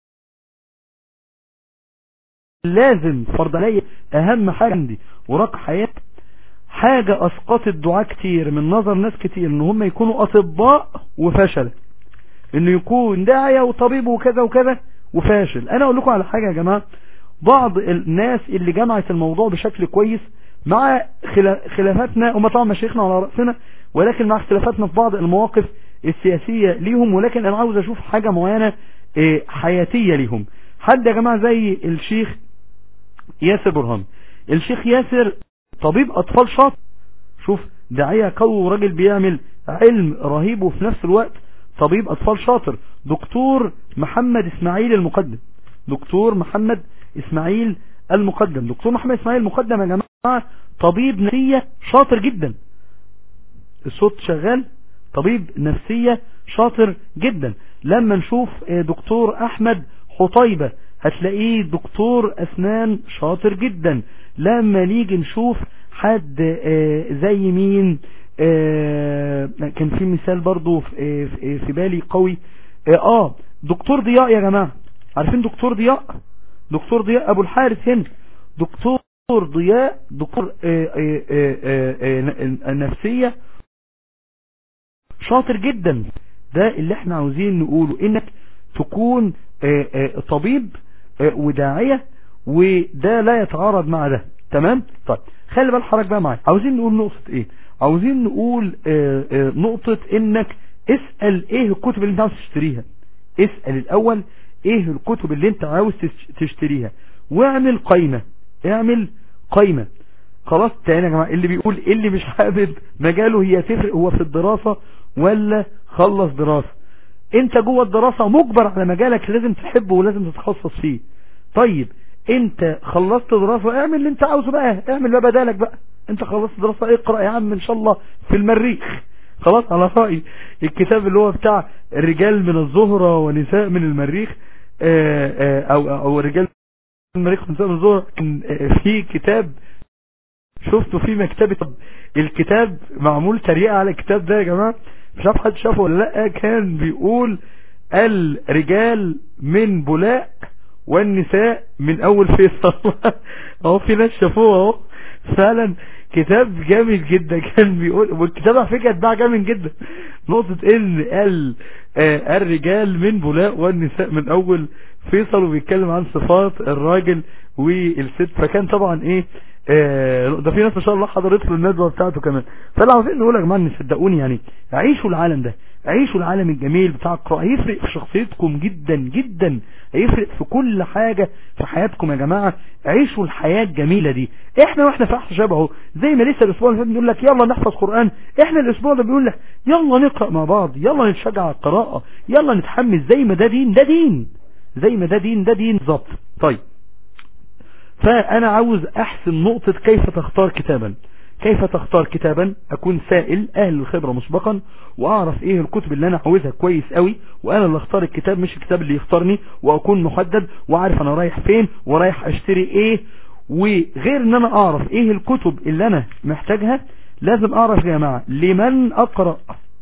لازم فرض عليا اهم حاجة عندي وراك حياة حاجة اسقطت دعاء كتير من نظر ناس كتير ان هم يكونوا اطباء وفشل انه يكون داعية وطبيب وكذا وكذا وفاشل انا اقول لكم على حاجة يا جماعة بعض الناس اللي جمعت الموضوع بشكل كويس مع خلا- خلافاتنا وما طبعا مشايخنا على رأسنا ولكن مع اختلافاتنا في بعض المواقف السياسية ليهم ولكن انا عاوز اشوف حاجة معينة اه، حياتية ليهم حد يا جماعة زي الشيخ ياسر برهان الشيخ ياسر طبيب اطفال شاطر شوف داعية قوي وراجل بيعمل علم رهيب وفي نفس الوقت طبيب اطفال شاطر دكتور محمد اسماعيل المقدم دكتور محمد اسماعيل المقدم دكتور محمد اسماعيل المقدم يا جماعة طبيب نفسية شاطر جدا الصوت شغال طبيب نفسية شاطر جدا لما نشوف آه، دكتور احمد حطيبة هتلاقيه دكتور اسنان شاطر جدا لما نيجي نشوف حد آه، زي مين آه، كان في مثال برضو في آه، في بالي قوي اه آه، دكتور ضياء يا جماعة عارفين دكتور ضياء دكتور ضياء ابو الحارث هنا دكتور ضياء دكتور آه، آه، آه، آه، آه، نفسية شاطر جدا ده اللي احنا عاوزين نقوله انك تكون آه، آه، طبيب آه، وداعية وده لا يتعارض مع ده تمام طيب خلي بال حضرتك بقى معايا عاوزين نقول نقطة ايه عاوزين نقول آه، آه، نقطة انك اسأل ايه الكتب اللي انت عاوز تشتريها اسأل الاول ايه الكتب اللي انت عاوز تش- تشتريها واعمل قايمة اعمل قايمة خلاص تاني يا جماعة اللي بيقول اللي مش حابب مجاله هي تفرق هو في الدراسة ولا خلص دراسة انت جوه الدراسة مجبر على مجالك لازم تحبه ولازم تتخصص فيه طيب انت خلصت دراسة اعمل اللي انت عاوزه بقى اعمل بقى بدالك بقى انت خلصت دراسة اقرأ يا عم ان شاء الله في المريخ خلاص على رأي الكتاب اللي هو بتاع الرجال من الزهرة ونساء من المريخ آه، آه، او او رجال من المريخ ونساء من الزهرة كان، آه، في كتاب شفته في مكتبة طب الكتاب معمول تريقة على الكتاب ده يا جماعة مش عارف حد شافه ولا لا كان بيقول الرجال من بولاء والنساء من اول فيصل اهو في ناس شافوه اهو فعلا كتاب جامد جدا كان بيقول والكتاب على فكره اتباع جامد جدا نقطة ان ال آه، الرجال من بولاء والنساء من اول فيصل وبيتكلم عن صفات الراجل والست فكان طبعا ايه آه، ده في ناس ما شاء الله حضرت له الندوه بتاعته كمان فلا عاوزين نقول يا جماعه ان صدقوني يعني عيشوا العالم ده عيشوا العالم الجميل بتاع القراءه هيفرق في شخصيتكم جدا جدا هيفرق في كل حاجه في حياتكم يا جماعه عيشوا الحياه الجميله دي احنا واحنا في احسن شبهه زي ما لسه الاسبوع اللي فات بنقول لك يلا نحفظ قران احنا الاسبوع ده بيقول لك يلا نقرا مع بعض يلا نتشجع على القراءه يلا نتحمس زي ما ده دين ده دين زي ما ده دين ده دين بالظبط طيب فأنا عاوز أحسن نقطة كيف تختار كتابا كيف تختار كتابا أكون سائل أهل الخبرة مسبقا وأعرف إيه الكتب اللي أنا عاوزها كويس قوي وأنا اللي أختار الكتاب مش الكتاب اللي يختارني وأكون محدد وأعرف أنا رايح فين ورايح أشتري إيه وغير أن أنا أعرف إيه الكتب اللي أنا محتاجها لازم أعرف يا جماعة لمن أقرأ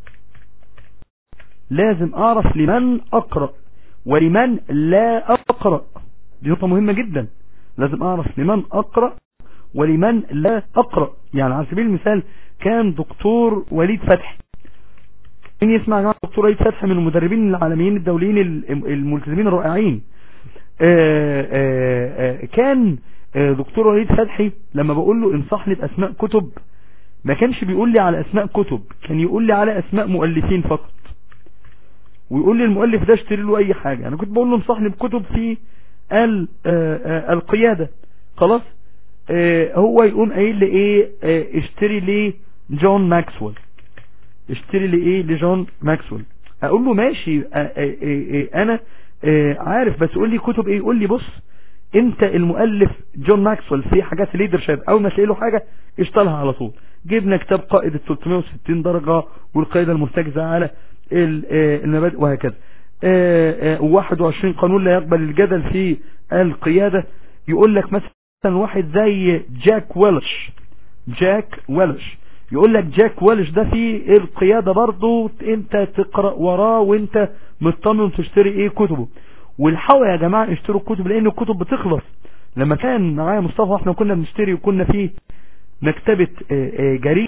لازم أعرف لمن أقرأ ولمن لا أقرأ دي نقطة مهمة جدا لازم أعرف لمن أقرأ ولمن لا أقرأ يعني على سبيل المثال كان دكتور وليد فتحي مين يسمع يا جماعة دكتور وليد فتحي من المدربين العالميين الدوليين الملتزمين الرائعين آآ آآ كان آآ دكتور وليد فتحي لما بقول له انصحني بأسماء كتب ما كانش بيقول لي على أسماء كتب كان يقول لي على أسماء مؤلفين فقط ويقول لي المؤلف ده اشتري له أي حاجة أنا كنت بقول له انصحني بكتب في ال- آه، آه، القيادة خلاص آه، هو يقوم قايل لي ايه آه، اشتري لي جون ماكسويل اشتري لي ايه لجون ماكسويل اقول له ماشي آه، آه، آه، آه، انا آه، عارف بس قول لي كتب ايه قول لي بص انت المؤلف جون ماكسويل في حاجات ليدرشيب اول ما تلاقي له حاجه اشتغلها على طول جبنا كتاب قائد ال 360 درجه والقاعده المرتكزه على ال- آه، المبادئ وهكذا آه، آه، 21 قانون لا يقبل الجدل في القيادة يقول لك مثلا واحد زي جاك ويلش جاك ويلش يقول لك جاك ويلش ده في القيادة برضو انت تقرأ وراه وانت مطمن تشتري ايه كتبه والحقوا يا جماعة اشتروا الكتب لان الكتب بتخلص لما كان معايا مصطفى احنا كنا بنشتري وكنا في مكتبة آه، آه، جرير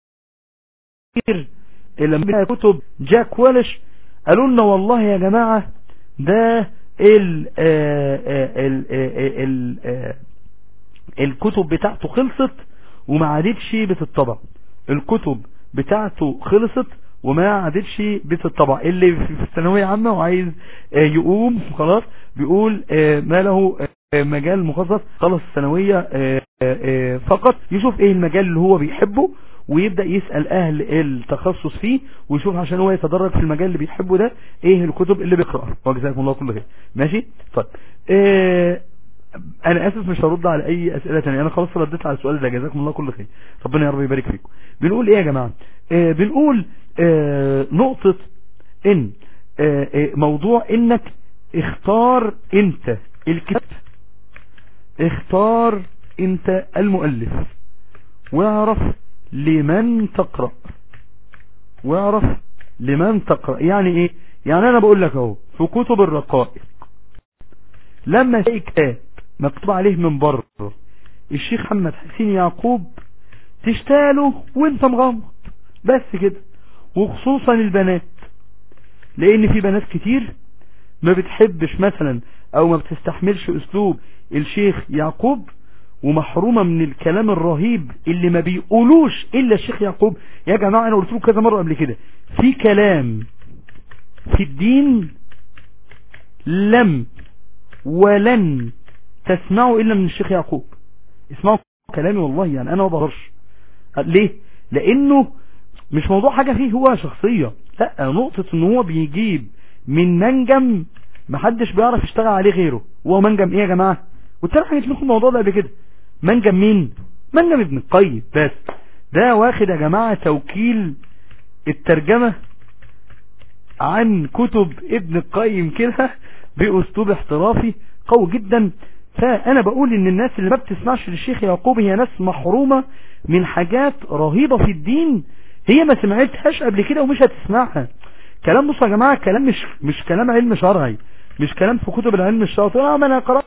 لما كتب جاك ويلش قالوا لنا والله يا جماعة ده ال ال ال ال الكتب بتاعته خلصت وما عادتش بتطبع الكتب بتاعته خلصت وما عادتش بتطبع اللي في الثانويه عامه وعايز يقوم خلاص بيقول ما له مجال مخصص خلص الثانويه فقط يشوف ايه المجال اللي هو بيحبه ويبدأ يسأل اهل التخصص فيه ويشوف عشان هو يتدرج في المجال اللي بيحبه ده ايه الكتب اللي بيقرأها وجزاكم الله كل خير ماشي طيب اه انا اسف مش هرد على اي اسئله ثانيه انا خلاص رديت على السؤال ده جزاكم الله كل خير ربنا يا رب يبارك فيكم بنقول ايه يا جماعه اه بنقول اه نقطه ان اه اه موضوع انك اختار انت الكتاب اختار انت المؤلف واعرف لمن تقرأ واعرف لمن تقرأ يعني ايه يعني انا بقول لك اهو في كتب الرقائق لما تلاقي كتاب مكتوب عليه من بره الشيخ محمد حسين يعقوب تشتاله وانت مغمض بس كده وخصوصا البنات لان في بنات كتير ما بتحبش مثلا او ما بتستحملش اسلوب الشيخ يعقوب ومحرومة من الكلام الرهيب اللي ما بيقولوش الا الشيخ يعقوب يا جماعة انا قلت له كذا مرة قبل كده في كلام في الدين لم ولن تسمعوا الا من الشيخ يعقوب اسمعوا كلامي والله يعني انا ما بهرش ليه لانه مش موضوع حاجة فيه هو شخصية لا نقطة ان هو بيجيب من منجم محدش بيعرف يشتغل عليه غيره هو منجم ايه يا جماعة قلت لك حاجة لكم الموضوع ده قبل كده منجم مين منجم ابن القيم بس ده واخد يا جماعة توكيل الترجمة عن كتب ابن القيم كده باسلوب احترافي قوي جدا فانا بقول ان الناس اللي ما بتسمعش للشيخ يعقوب هي ناس محرومة من حاجات رهيبة في الدين هي ما سمعتهاش قبل كده ومش هتسمعها كلام بصوا يا جماعة كلام مش مش كلام علم شرعي مش كلام في كتب العلم الشرعي اه ما انا قرأت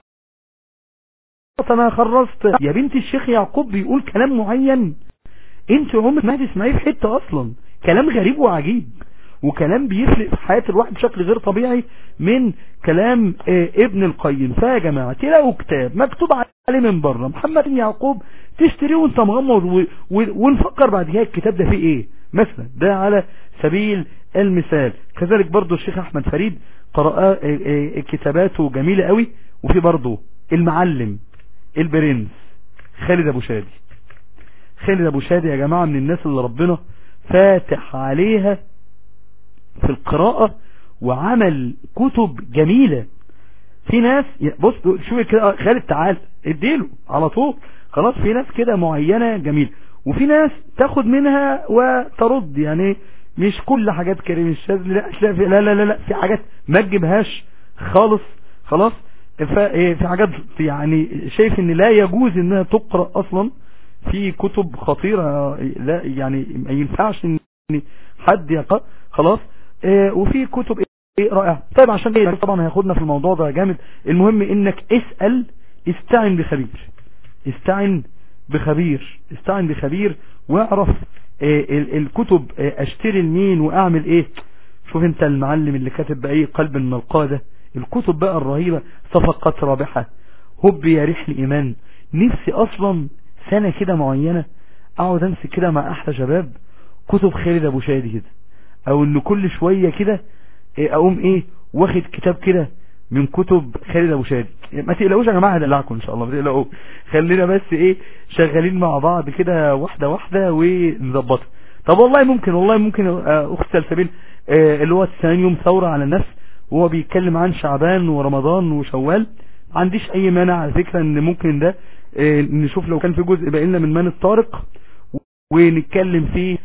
انا خرجت يا بنت الشيخ يعقوب بيقول كلام معين انت عمرك ما هتسمعيه في حتة اصلا كلام غريب وعجيب وكلام بيفرق في حياة الواحد بشكل غير طبيعي من كلام اه ابن القيم فيا جماعة تلاقوا كتاب مكتوب عليه من بره محمد بن يعقوب تشتريه وانت مغمض ونفكر بعد كده الكتاب ده فيه ايه مثلا ده على سبيل المثال كذلك برضو الشيخ احمد فريد قراءة اه اه كتاباته جميلة قوي وفي برضو المعلم البرنس خالد ابو شادي خالد ابو شادي يا جماعة من الناس اللي ربنا فاتح عليها في القراءة وعمل كتب جميلة في ناس بص شوف كده خالد تعال اديله على طول خلاص في ناس كده معينة جميلة وفي ناس تاخد منها وترد يعني مش كل حاجات كريم الشاذلي لا لا لا لا, لا في حاجات ما تجيبهاش خالص خلاص في حاجات يعني شايف ان لا يجوز انها تقرأ اصلا في كتب خطيرة لا يعني ما ينفعش ان حد يقرأ خلاص اه وفي كتب ايه رائعة طيب عشان ايه طبعا هياخدنا في الموضوع ده جامد المهم انك اسأل استعن بخبير استعن بخبير استعن بخبير واعرف اه الكتب اه اشتري لمين واعمل ايه شوف انت المعلم اللي كاتب باي قلب من القادة الكتب بقى الرهيبة صفقات رابحة هب يا ريح الايمان نفسي اصلا سنة كده معينة اقعد امسك كده مع احلى شباب كتب خالد ابو شادي كده او ان كل شوية كده اقوم ايه واخد كتاب كده من كتب خالد ابو شادي ما تقلقوش يا جماعه هدلعكم ان شاء الله ما تقلقوا خلينا بس ايه شغالين مع بعض كده واحده واحده ونظبطها طب والله ممكن والله ممكن اخت سلسبيل اللي هو 90 يوم ثوره على النفس وهو بيتكلم عن شعبان ورمضان وشوال ما عنديش اي مانع على فكره ان ممكن ده نشوف لو كان في جزء باقي لنا من مان الطارق ونتكلم فيه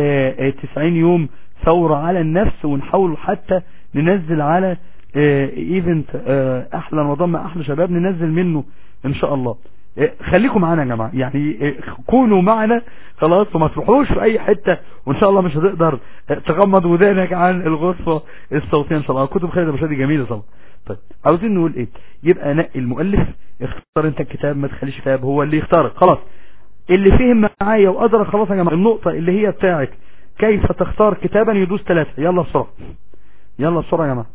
90 يوم ثورة على النفس ونحاول حتى ننزل على ايفنت احلى رمضان مع احلى شباب ننزل منه ان شاء الله خليكم معانا يا جماعة يعني كونوا معنا خلاص وما تروحوش في اي حتة وان شاء الله مش هتقدر تغمض ودانك عن الغرفة الصوتية ان شاء الله كتب خالد ابو شادي جميلة طبعا طيب عاوزين نقول ايه يبقى نقي المؤلف اختار انت الكتاب ما تخليش كتاب هو اللي يختارك خلاص اللي فهم معايا وقدر خلاص يا جماعة النقطة اللي هي بتاعت كيف تختار كتابا يدوس ثلاثة يلا بسرعة يلا بسرعة يا جماعة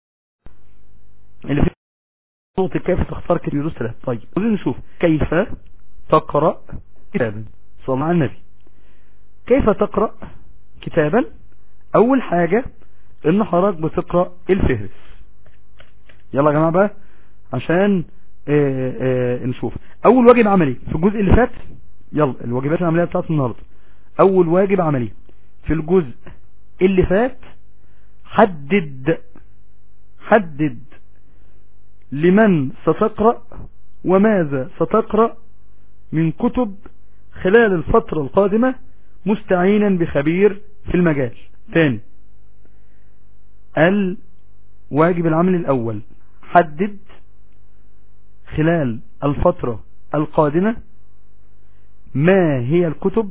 اللي في نقطة كيف تختار كتاب يدوس ثلاثة طيب عايزين نشوف كيف تقرأ كتابا صلى على النبي كيف تقرأ كتابا اول حاجة ان حضرتك بتقرأ الفهرس يلا يا جماعة بقى عشان اه اه نشوف اول واجب عملي في الجزء اللي فات يلا الواجبات العملية بتاعت النهاردة اول واجب عملي في الجزء اللي فات حدد حدد لمن ستقرأ وماذا ستقرأ من كتب خلال الفترة القادمة مستعينا بخبير في المجال ثاني الواجب العمل الأول حدد خلال الفترة القادمة ما هي الكتب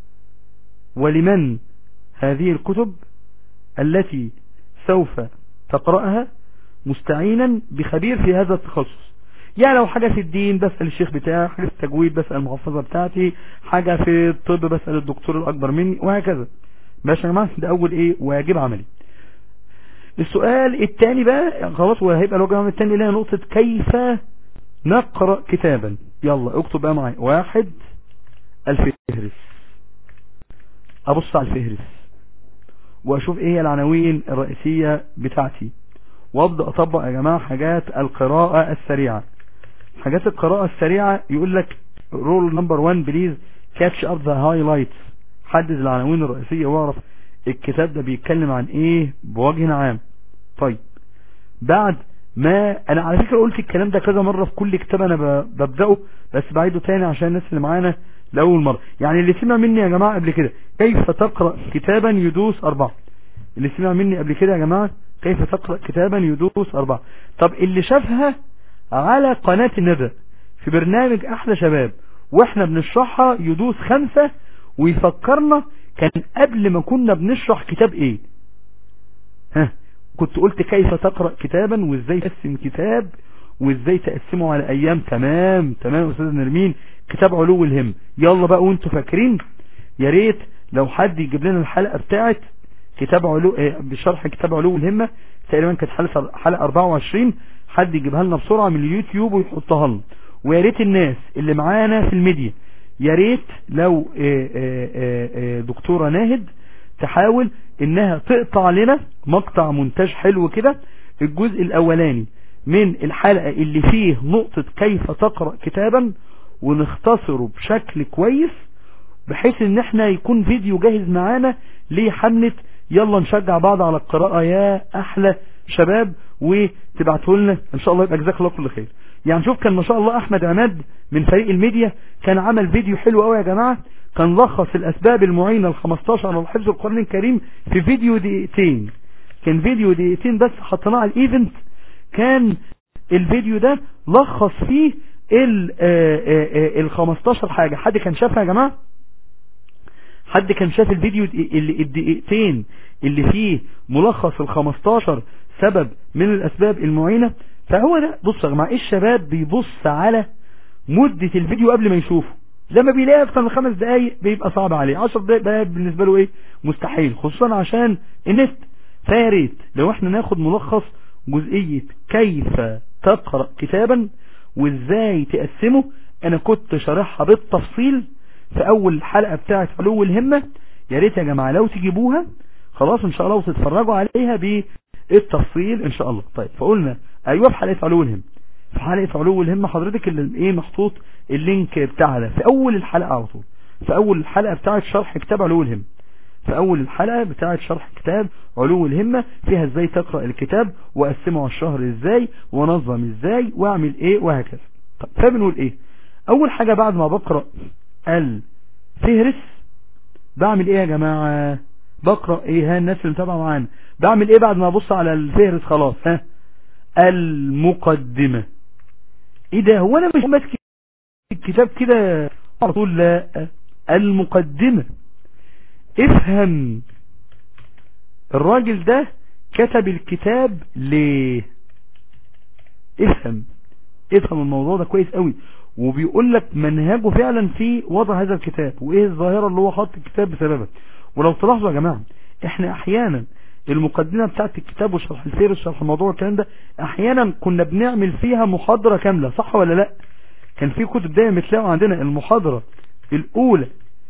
ولمن هذه الكتب التي سوف تقرأها مستعينا بخبير في هذا التخصص يعني لو حاجة في الدين بسأل الشيخ بتاعي حاجة في التجويد بسأل المحفظة بتاعتي حاجة في الطب بسأل الدكتور الأكبر مني وهكذا ماشي يا جماعة ده أول إيه واجب عملي السؤال الثاني بقى خلاص وهيبقى الواجب العملي الثاني اللي هي نقطة كيف نقرأ كتابا يلا اكتب بقى معايا واحد الفهرس ابص على الفهرس واشوف ايه هي العناوين الرئيسية بتاعتي وابدأ اطبق يا جماعة حاجات القراءة السريعة حاجات القراءة السريعة يقول لك رول نمبر 1 بليز كاتش اب ذا هايلايتس حدد العناوين الرئيسية واعرف الكتاب ده بيتكلم عن ايه بوجه عام طيب بعد ما انا على فكرة قلت الكلام ده كذا مرة في كل كتاب انا ببدأه بس بعيده تاني عشان الناس اللي معانا لأول مرة يعني اللي سمع مني يا جماعة قبل كده كيف تقرأ كتابا يدوس أربعة اللي سمع مني قبل كده يا جماعة كيف تقرأ كتابا يدوس أربعة طب اللي شافها على قناة الندى في برنامج أحلى شباب واحنا بنشرحها يدوس خمسة ويفكرنا كان قبل ما كنا بنشرح كتاب ايه ها كنت قلت كيف تقرأ كتابا وازاي تقسم كتاب وازاي تقسمه على ايام تمام تمام يا استاذ نرمين كتاب علو الهم يلا بقى وانتوا فاكرين يا ريت لو حد يجيب لنا الحلقة بتاعت كتاب علو اه بشرح كتاب علو الهمة تقريبا كانت حلقة حلقة 24 حد يجيبها لنا بسرعة من اليوتيوب ويحطها لنا ويا ريت الناس اللي معانا في الميديا يا ريت لو اه اه دكتورة ناهد تحاول انها تقطع لنا مقطع مونتاج حلو كده الجزء الاولاني من الحلقة اللي فيه نقطة كيف تقرأ كتابا ونختصره بشكل كويس بحيث ان احنا يكون فيديو جاهز معانا لحملة يلا نشجع بعض على القراءة يا احلى شباب وتبعته لنا ان شاء الله يبقى جزاك الله كل خير يعني شوف كان ما شاء الله احمد عماد من فريق الميديا كان عمل فيديو حلو قوي يا جماعة كان لخص الاسباب المعينة ال 15 على حفظ القرآن الكريم في فيديو دقيقتين كان فيديو دقيقتين بس حطيناه على الايفنت كان الفيديو ده لخص فيه ال ال 15 حاجة حد كان شافها يا جماعة حد كان شاف الفيديو الدقيقتين اللي فيه ملخص ال 15 سبب من الاسباب المعينة فهو ده بص يا جماعة الشباب بيبص على مدة الفيديو قبل ما يشوفه لما بيلاقي اكتر من خمس دقايق بيبقى صعب عليه 10 دقايق بقى بالنسبة له ايه مستحيل خصوصا عشان النت فياريت لو احنا ناخد ملخص جزئية كيف تقرأ كتابا وازاي تقسمه انا كنت شارحها بالتفصيل في اول حلقة بتاعت علو الهمة يا ريت يا جماعة لو تجيبوها خلاص ان شاء الله وتتفرجوا عليها بالتفصيل ان شاء الله طيب فقلنا ايوه في حلقة علو الهمة في حلقة علو الهمة حضرتك اللي ايه محطوط اللينك بتاعها ده في اول الحلقة على طول في اول الحلقة بتاعت شرح كتاب علو الهمة في اول الحلقة بتاعت شرح كتاب علو الهمة فيها ازاي تقرأ الكتاب واقسمه على الشهر ازاي ونظم ازاي واعمل ايه وهكذا طب فبنقول ايه اول حاجة بعد ما بقرأ الفهرس بعمل ايه يا جماعة بقرأ ايه ها الناس اللي متابعة معانا بعمل ايه بعد ما ابص على الفهرس خلاص ها المقدمة ايه ده هو انا مش ماسك الكتاب كده على طول لا المقدمة افهم الراجل ده كتب الكتاب ليه افهم افهم الموضوع ده كويس قوي وبيقول لك منهجه فعلا في وضع هذا الكتاب وايه الظاهرة اللي هو حط الكتاب بسببها ولو تلاحظوا يا جماعة احنا احيانا المقدمة بتاعت الكتاب وشرح الفير وشرح الموضوع الكلام ده احيانا كنا بنعمل فيها محاضرة كاملة صح ولا لا كان في كتب دايما بتلاقوا عندنا المحاضرة الاولى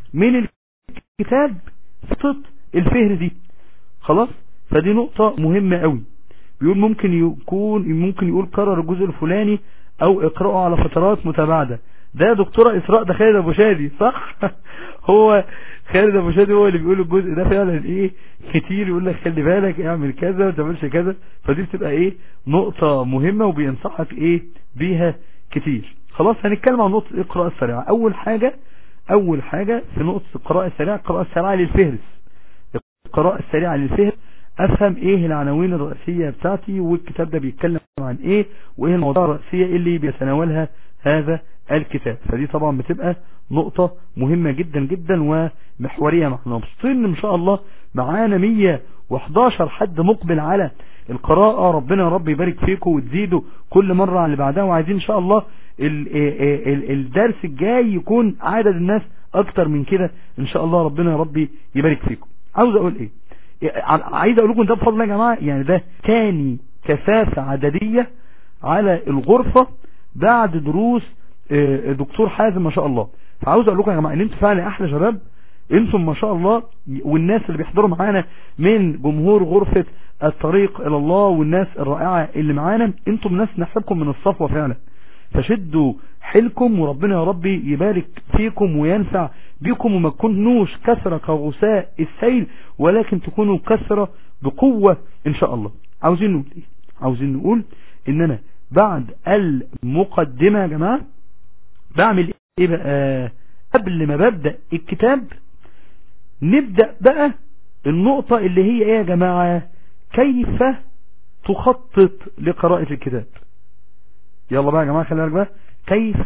من الكتاب خطة الفهر دي خلاص فدي نقطة مهمة قوي بيقول ممكن يكون ممكن يقول كرر الجزء الفلاني او اقرأه على فترات متباعدة ده دكتورة اسراء ده خالد ابو شادي صح هو خالد ابو شادي هو اللي بيقول الجزء ده فعلا ايه كتير يقول لك خلي بالك اعمل كذا ما تعملش كذا فدي بتبقى ايه نقطة مهمة وبينصحك ايه بيها كتير خلاص هنتكلم عن نقطة القراءة السريعة اول حاجة اول حاجة في نقطة القراءة السريعة القراءة السريعة للفهرس القراءة السريعة للفهرس افهم ايه العناوين الرئيسية بتاعتي والكتاب ده بيتكلم عن ايه وايه المواضيع الرئيسية اللي بيتناولها هذا الكتاب فدي طبعا بتبقى نقطة مهمة جدا جدا ومحورية معنا مبسوطين ان شاء الله معانا 111 حد مقبل على القراءة ربنا يا رب يبارك فيكم وتزيدوا كل مرة على اللي بعدها وعايزين ان شاء الله ال ال الدرس الجاي يكون عدد الناس اكتر من كده ان شاء الله ربنا يا رب يبارك فيكم عاوز اقول ايه عايز اقول لكم ده بفضل الله يا جماعة يعني ده تاني كثافة عددية على الغرفة بعد دروس دكتور حازم ما شاء الله فعاوز اقول لكم يا جماعة ان انتوا فعلا احلى شباب انتم ما شاء الله والناس اللي بيحضروا معانا من جمهور غرفة الطريق الى الله والناس الرائعة اللي معانا انتم ناس نحسبكم من الصفوة فعلا فشدوا حيلكم وربنا يا ربي يبارك فيكم وينفع بكم وما تكونوش كثرة كغثاء السيل ولكن تكونوا كثرة بقوة ان شاء الله عاوزين نقول ايه عاوزين نقول ان انا بعد المقدمة يا جماعة بعمل ايه بقى قبل ما ببدأ الكتاب نبدأ بقى النقطة اللي هي ايه يا جماعة كيف تخطط لقراءة الكتاب يلا بقى يا جماعة خلي بالك بقى كيف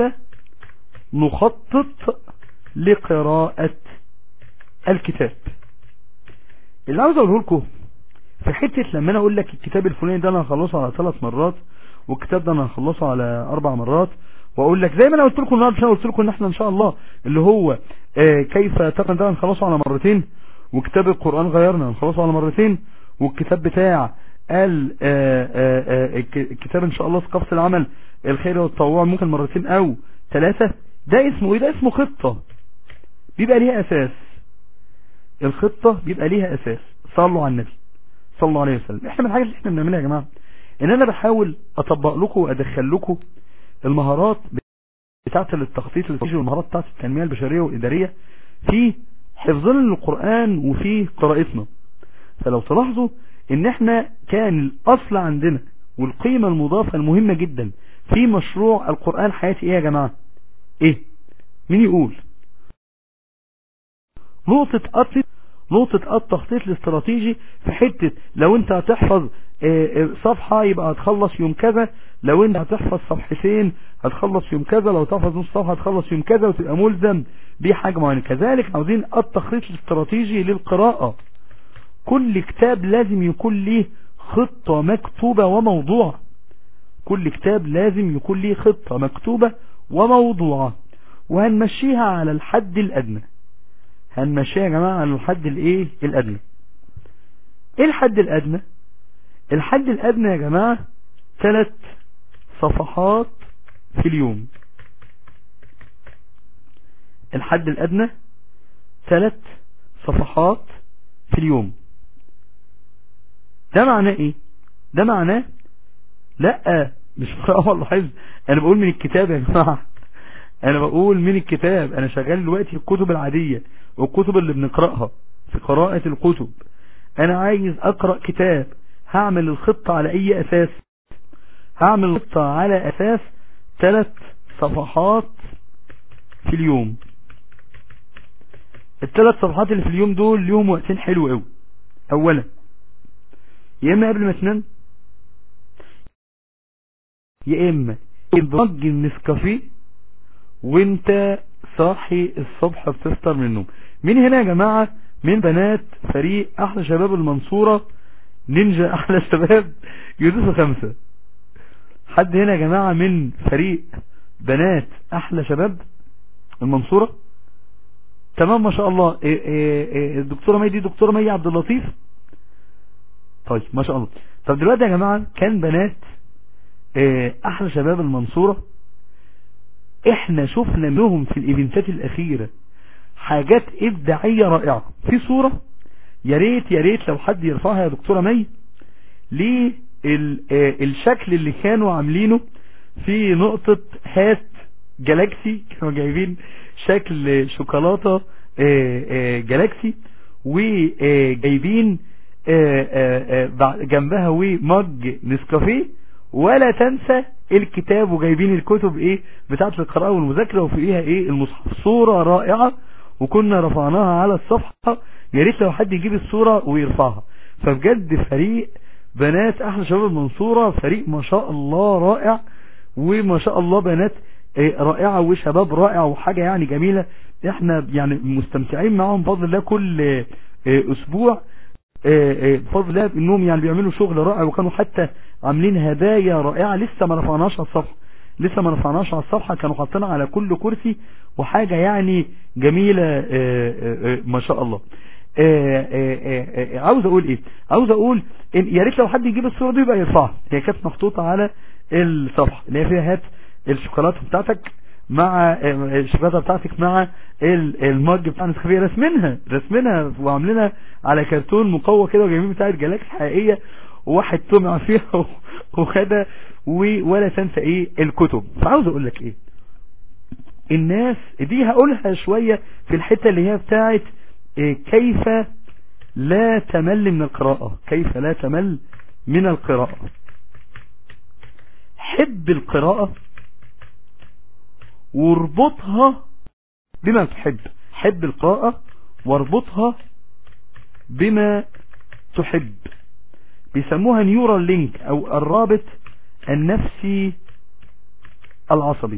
نخطط لقراءة الكتاب اللي عاوز اقوله لكم في حتة لما انا اقول لك الكتاب الفلاني ده انا هخلصه على ثلاث مرات والكتاب ده انا هخلصه على اربع مرات واقول لك زي ما انا قلت لكم النهارده انا قلت لكم ان احنا ان شاء الله اللي هو آه كيف تقن ده هنخلصه على مرتين وكتاب القرآن غيرنا هنخلصه على مرتين والكتاب بتاع ال الكتاب ان شاء الله ثقافة العمل الخير والتطوع ممكن مرتين او ثلاثة ده اسمه ايه ده اسمه خطة بيبقى ليها اساس الخطة بيبقى ليها اساس صلوا على النبي صلى الله عليه وسلم احنا من الحاجات اللي احنا بنعملها يا جماعة ان انا بحاول اطبق لكم وادخل لكم المهارات بتاعة التخطيط الاستراتيجي والمهارات بتاعة التنمية البشرية والادارية في حفظنا للقرآن وفي قراءتنا فلو تلاحظوا ان احنا كان الاصل عندنا والقيمة المضافة المهمة جدا في مشروع القرآن حياتي ايه يا جماعة ايه مين يقول نقطة أطلت نقطة التخطيط الاستراتيجي في حتة لو انت هتحفظ صفحة يبقى هتخلص يوم كذا لو انت هتحفظ صفحتين هتخلص يوم كذا لو تحفظ نص صفحة هتخلص يوم كذا وتبقى ملزم بحاجة معينة كذلك عاوزين التخطيط الاستراتيجي للقراءة كل كتاب لازم يكون ليه خطة مكتوبة وموضوعة كل كتاب لازم يكون ليه خطة مكتوبة وموضوعة وهنمشيها على الحد الأدنى هنمشيها يا جماعة على الحد الايه الأدنى ايه الحد الأدنى الحد الأدنى يا جماعة ثلاث صفحات في اليوم الحد الأدنى ثلاث صفحات في اليوم ده معناه ايه ده معناه لا مش قراءة والله حفظ انا بقول من الكتاب يا جماعة انا بقول من الكتاب انا شغال دلوقتي الكتب العادية والكتب اللي بنقرأها في قراءة الكتب انا عايز اقرأ كتاب هعمل الخطة على اي اساس هعمل الخطة على اساس ثلاث صفحات في اليوم الثلاث صفحات اللي في اليوم دول ليهم وقتين حلو قوي اولا يا اما قبل ما تنام يا اما بمج النسكافيه وانت صاحي الصبح بتفطر من النوم مين هنا يا جماعة من بنات فريق احلى شباب المنصورة نينجا احلى شباب يدوسوا خمسة حد هنا يا جماعة من فريق بنات احلى شباب المنصورة تمام ما شاء الله إيه إيه إيه الدكتورة مي دي دكتورة مي عبد اللطيف طيب ما شاء الله طب دلوقتي يا جماعة كان بنات احلى شباب المنصورة احنا شفنا منهم في الايفنتات الاخيرة حاجات ابداعية رائعة في صورة يا ريت يا ريت لو حد يرفعها يا دكتورة مي للشكل اللي كانوا عاملينه في نقطة هات جالاكسي كانوا جايبين شكل شوكولاتة جالاكسي وجايبين جنبها ومج نسكافيه ولا تنسى الكتاب وجايبين الكتب ايه بتاعت القراءة والمذاكرة وفيها ايه المصحف صورة رائعة وكنا رفعناها على الصفحة يا ريت لو حد يجيب الصورة ويرفعها فبجد فريق بنات احلى شباب المنصورة فريق ما شاء الله رائع وما شاء الله بنات رائعة وشباب رائع وحاجة يعني جميلة احنا يعني مستمتعين معاهم بفضل الله كل اسبوع بفضل الله انهم يعني بيعملوا شغل رائع وكانوا حتى عاملين هدايا رائعة لسه ما رفعناش على الصفحة لسه ما رفعناش على الصفحة كانوا حاطينها على كل كرسي وحاجة يعني جميلة ما شاء الله عاوز اقول ايه عاوز اقول إن يا ريت لو حد يجيب الصورة دي يبقى يرفعها هي كانت محطوطة على الصفحة اللي هي فيها هات الشوكولاتة بتاعتك مع الشوكولاته بتاعتك مع المج بتاع نسكافيه رسمينها رسمينها وعاملينها على كرتون مقوى كده وجايبين بتاعه جالاكسي حقيقيه وواحد طمع فيها وخدها ولا تنسى ايه الكتب فعاوز اقول لك ايه الناس دي هقولها شوية في الحتة اللي هي بتاعت إيه كيف لا تمل من القراءة كيف لا تمل من القراءة حب القراءة واربطها بما تحب حب القراءة واربطها بما تحب بيسموها نيورال لينك او الرابط النفسي العصبي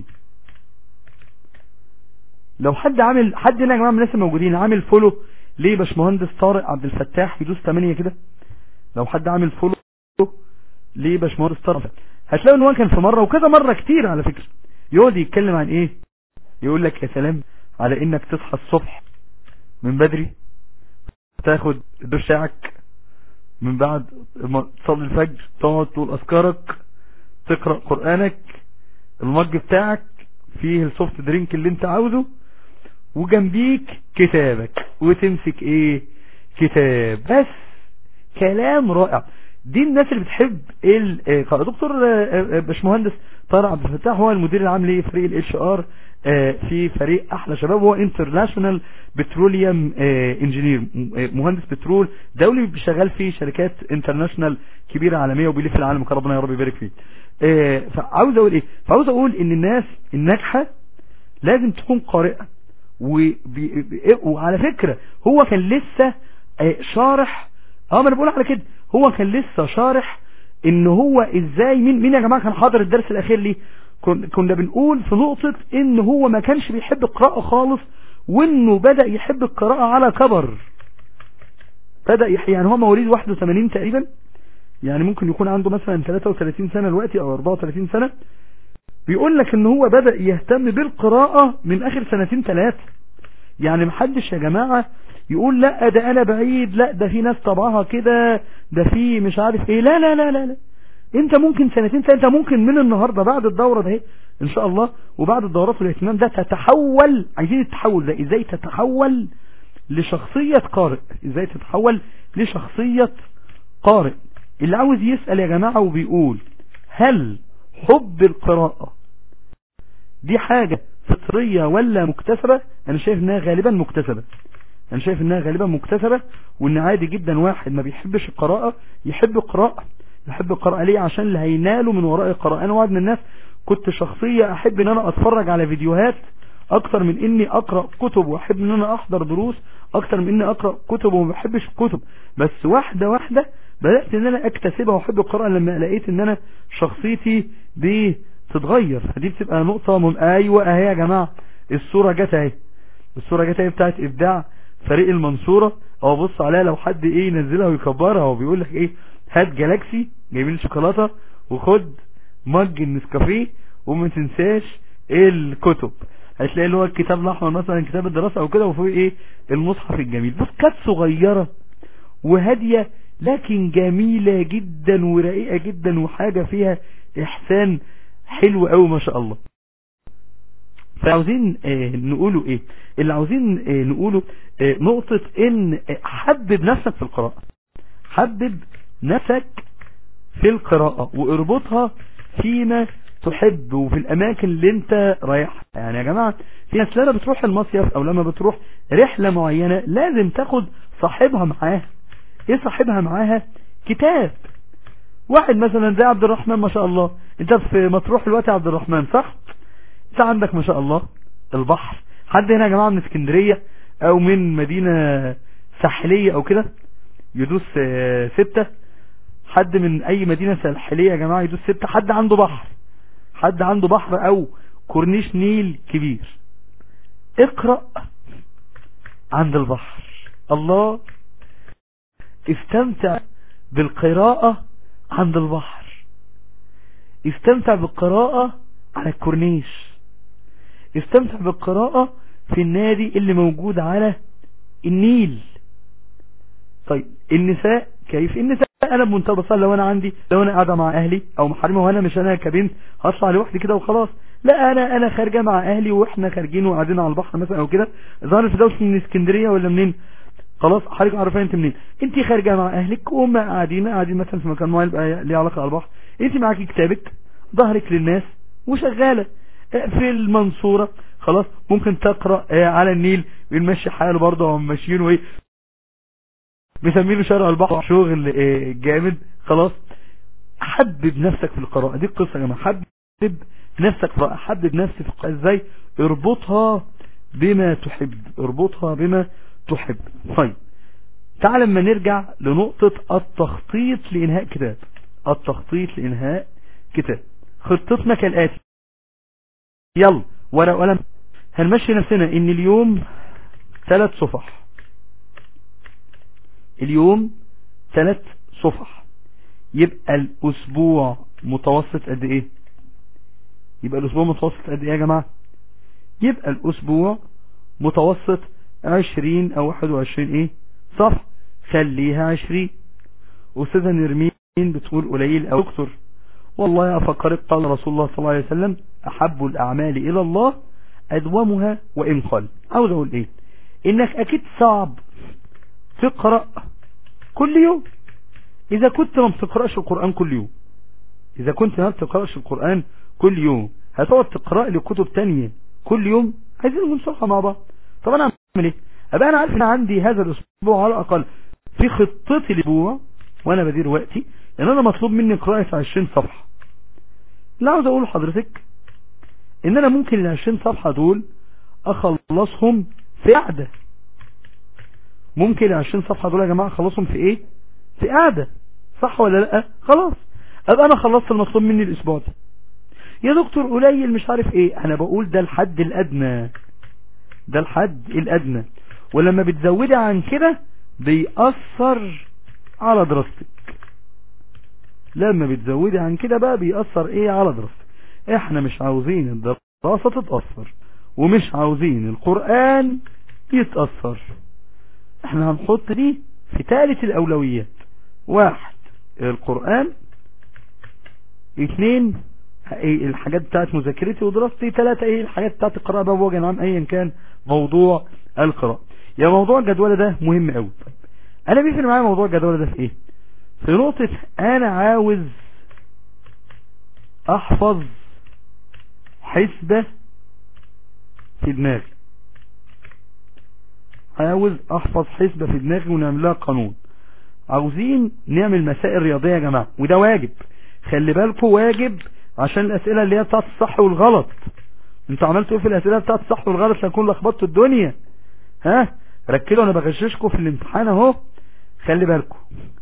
لو حد عامل حد هنا يا جماعه من الناس الموجودين عامل فولو ليه باشمهندس طارق عبد الفتاح يدوس 8 كده لو حد عامل فولو ليه باشمهندس طارق هتلاقوا ان هو كان في مره وكذا مره كتير على فكره يقعد يتكلم عن ايه يقول لك يا سلام على انك تصحى الصبح من بدري تاخد الدش بتاعك من بعد ما تصلي الفجر تقعد تقول اذكارك تقرا قرانك المج بتاعك فيه السوفت درينك اللي انت عاوزه وجنبيك كتابك وتمسك ايه كتاب بس كلام رائع دي الناس اللي بتحب القراءة دكتور باشمهندس طارق عبد الفتاح هو المدير العام لفريق الاتش ار في فريق احلى شباب هو انترناشونال بتروليوم انجينير مهندس بترول دولي شغال في شركات انترناشونال كبيره عالميه وبيلف العالم ربنا يا رب يبارك فيه فعاوز اقول ايه فعاوز اقول ان الناس الناجحه لازم تكون قارئه وبي... وعلى فكره هو كان لسه شارح اه ما انا بقول على كده هو كان لسه شارح ان هو ازاي مين مين يا جماعه كان حاضر الدرس الاخير ليه كنا بنقول في نقطة ان هو ما كانش بيحب القراءة خالص وانه بدأ يحب القراءة على كبر بدأ يح... يعني هو مواليد 81 تقريبا يعني ممكن يكون عنده مثلا 33 سنة دلوقتي او 34 سنة بيقول لك ان هو بدأ يهتم بالقراءة من اخر سنتين ثلاثة يعني محدش يا جماعة يقول لا ده انا بعيد لا ده في ناس طبعها كده ده في مش عارف ايه لا لا لا لا, لا. انت ممكن سنتين انت ممكن من النهاردة بعد الدورة ده ان شاء الله وبعد الدورات والاهتمام ده تتحول عايزين التحول ده ازاي تتحول لشخصية قارئ ازاي تتحول لشخصية قارئ اللي عاوز يسأل يا جماعة وبيقول هل حب القراءة دي حاجة فطرية ولا مكتسبة انا شايف انها غالبا مكتسبة انا شايف انها غالبا مكتسبة وان عادي جدا واحد ما بيحبش القراءة يحب القراءة يحب القراءة ليه عشان اللي هيناله من وراء القراءة انا واحد من الناس كنت شخصية احب ان انا اتفرج على فيديوهات اكتر من اني اقرأ كتب واحب ان انا احضر دروس اكتر من اني اقرأ كتب وما بحبش الكتب بس واحدة واحدة بدأت ان انا اكتسبها واحب القراءة لما لقيت ان انا شخصيتي بتتغير فدي بتبقى نقطة من ايوه اهي يا جماعة الصورة جت اهي الصورة جت اهي بتاعت ابداع فريق المنصورة او بص عليها لو حد ايه ينزلها ويكبرها وبيقول لك ايه هات جالاكسي جايبين شوكولاتة وخد مج النسكافيه وما تنساش الكتب هتلاقي اللي هو الكتاب الاحمر مثلا كتاب الدراسة او كده وفوق ايه المصحف الجميل بص كانت صغيرة وهادية لكن جميلة جدا ورقيقة جدا وحاجة فيها احسان حلو قوي ما شاء الله فعاوزين آه، نقوله ايه اللي عاوزين آه، نقوله آه، نقطة ان آه، حبب نفسك في القراءة حبب نفسك في القراءة واربطها فيما تحب وفي الاماكن اللي انت رايحها يعني يا جماعة في ناس لما بتروح المصيف او لما بتروح رحلة معينة لازم تاخد صاحبها معاها ايه صاحبها معاها كتاب واحد مثلا زي عبد الرحمن ما شاء الله انت في مطروح دلوقتي يا عبد الرحمن صح انت عندك ما شاء الله البحر حد هنا يا جماعة من اسكندرية او من مدينة ساحلية او كده يدوس آه، ستة حد من اي مدينة ساحلية يا جماعة يدوس ستة حد عنده بحر حد عنده بحر او كورنيش نيل كبير اقرأ عند البحر الله استمتع بالقراءة عند البحر استمتع بالقراءة على الكورنيش استمتع بالقراءة في النادي اللي موجود على النيل طيب النساء كيف النساء انا بمنتهى البساطه لو انا عندي لو انا قاعده مع اهلي او محارمه وانا مش انا كبنت هطلع لوحدي كده وخلاص لا انا انا خارجه مع اهلي واحنا خارجين وقاعدين على البحر مثلا او كده ظهر في دوله من اسكندريه ولا منين خلاص حضرتك عارفه انت منين انت خارجه مع اهلك وهم قاعدين قاعدين مثلا في مكان معين بقى ليه علاقه على البحر انت معاكي كتابك ظهرك للناس وشغاله اه، في المنصوره خلاص ممكن تقرا اه، على النيل بنمشي حاله برضه هم ماشيين وايه مسمينه شارع البحر شغل اه، جامد خلاص حبب نفسك في القراءه دي القصه يا جماعه حبب نفسك في القراءه حبب نفسك في القراءه ازاي اربطها بما تحب اربطها بما تحب طيب تعال لما نرجع لنقطة التخطيط لإنهاء كتاب التخطيط لإنهاء كتاب خطتنا كالآتي يلا ورقة وقلم هنمشي نفسنا ان اليوم ثلاث صفح اليوم ثلاث صفح يبقى الاسبوع متوسط قد ايه يبقى الاسبوع متوسط قد ايه يا جماعة يبقى الاسبوع متوسط عشرين او واحد وعشرين ايه صفحة خليها عشرين استاذة نرمين بتقول قليل او دكتور والله افكرك قال رسول الله صلى الله عليه وسلم احب الاعمال الى الله ادومها وان قل عاوز اقول ايه انك اكيد صعب تقرأ كل يوم اذا كنت ما بتقرأش القرآن كل يوم اذا كنت ما بتقرأش القرآن كل يوم هتقعد تقرأ لي كتب تانية كل يوم عايزين ننصحها مع بعض طب انا اعمل ايه ابقى انا عارف ان عندي هذا الاسبوع على الاقل في خطتي الاسبوع وانا بدير وقتي ان انا مطلوب مني قراءة 20 صفحة اللي عاوز اقول لحضرتك ان انا ممكن ال 20 صفحة دول اخلصهم في قعدة ممكن ال 20 صفحة دول يا جماعة اخلصهم في ايه في قعدة صح ولا لا خلاص ابقى انا خلصت المطلوب مني الاسبوع ده يا دكتور قليل مش عارف ايه انا بقول ده الحد الادنى ده الحد الادنى ولما بتزودي عن كده بيأثر على دراستك لما بتزودي عن كده بقى بيأثر ايه على دراستك احنا مش عاوزين الدراسة تتأثر ومش عاوزين القرآن يتأثر احنا هنحط دي في ثالث الاولويات واحد القرآن اثنين ايه الحاجات بتاعت مذاكرتي ودراستي ثلاثة ايه الحاجات بتاعت القراءة بقى بوجه عام ايا كان موضوع القراءة يا موضوع الجدولة ده مهم قوي انا بيفرق معايا موضوع الجدولة ده في ايه في نقطة انا عاوز احفظ حسبة في دماغي عاوز احفظ حسبة في دماغي ونعمل لها قانون عاوزين نعمل مسائل رياضية يا جماعة وده واجب خلي بالكم واجب عشان الاسئلة اللي هي بتاعت الصح والغلط انتوا عملتوا ايه في الاسئلة بتاعت الصح والغلط لكون لخبطتوا الدنيا ها ركزوا انا بغششكم في الامتحان اهو خلي بالكم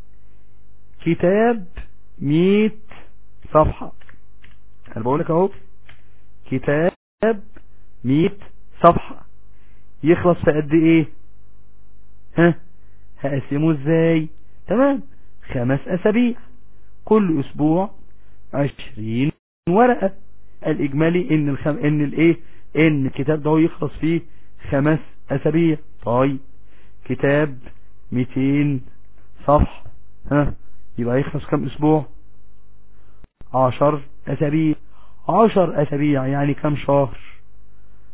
كتاب 100 صفحة انا بقول لك اهو كتاب 100 صفحة يخلص في قد ايه ها هقسمه ازاي تمام خمس اسابيع كل اسبوع عشرين ورقة الاجمالي ان الخم... ان الايه ان الكتاب ده يخلص فيه خمس اسابيع طيب كتاب 200 صفحة ها يبقى يخلص كم اسبوع عشر اسابيع عشر اسابيع يعني كم شهر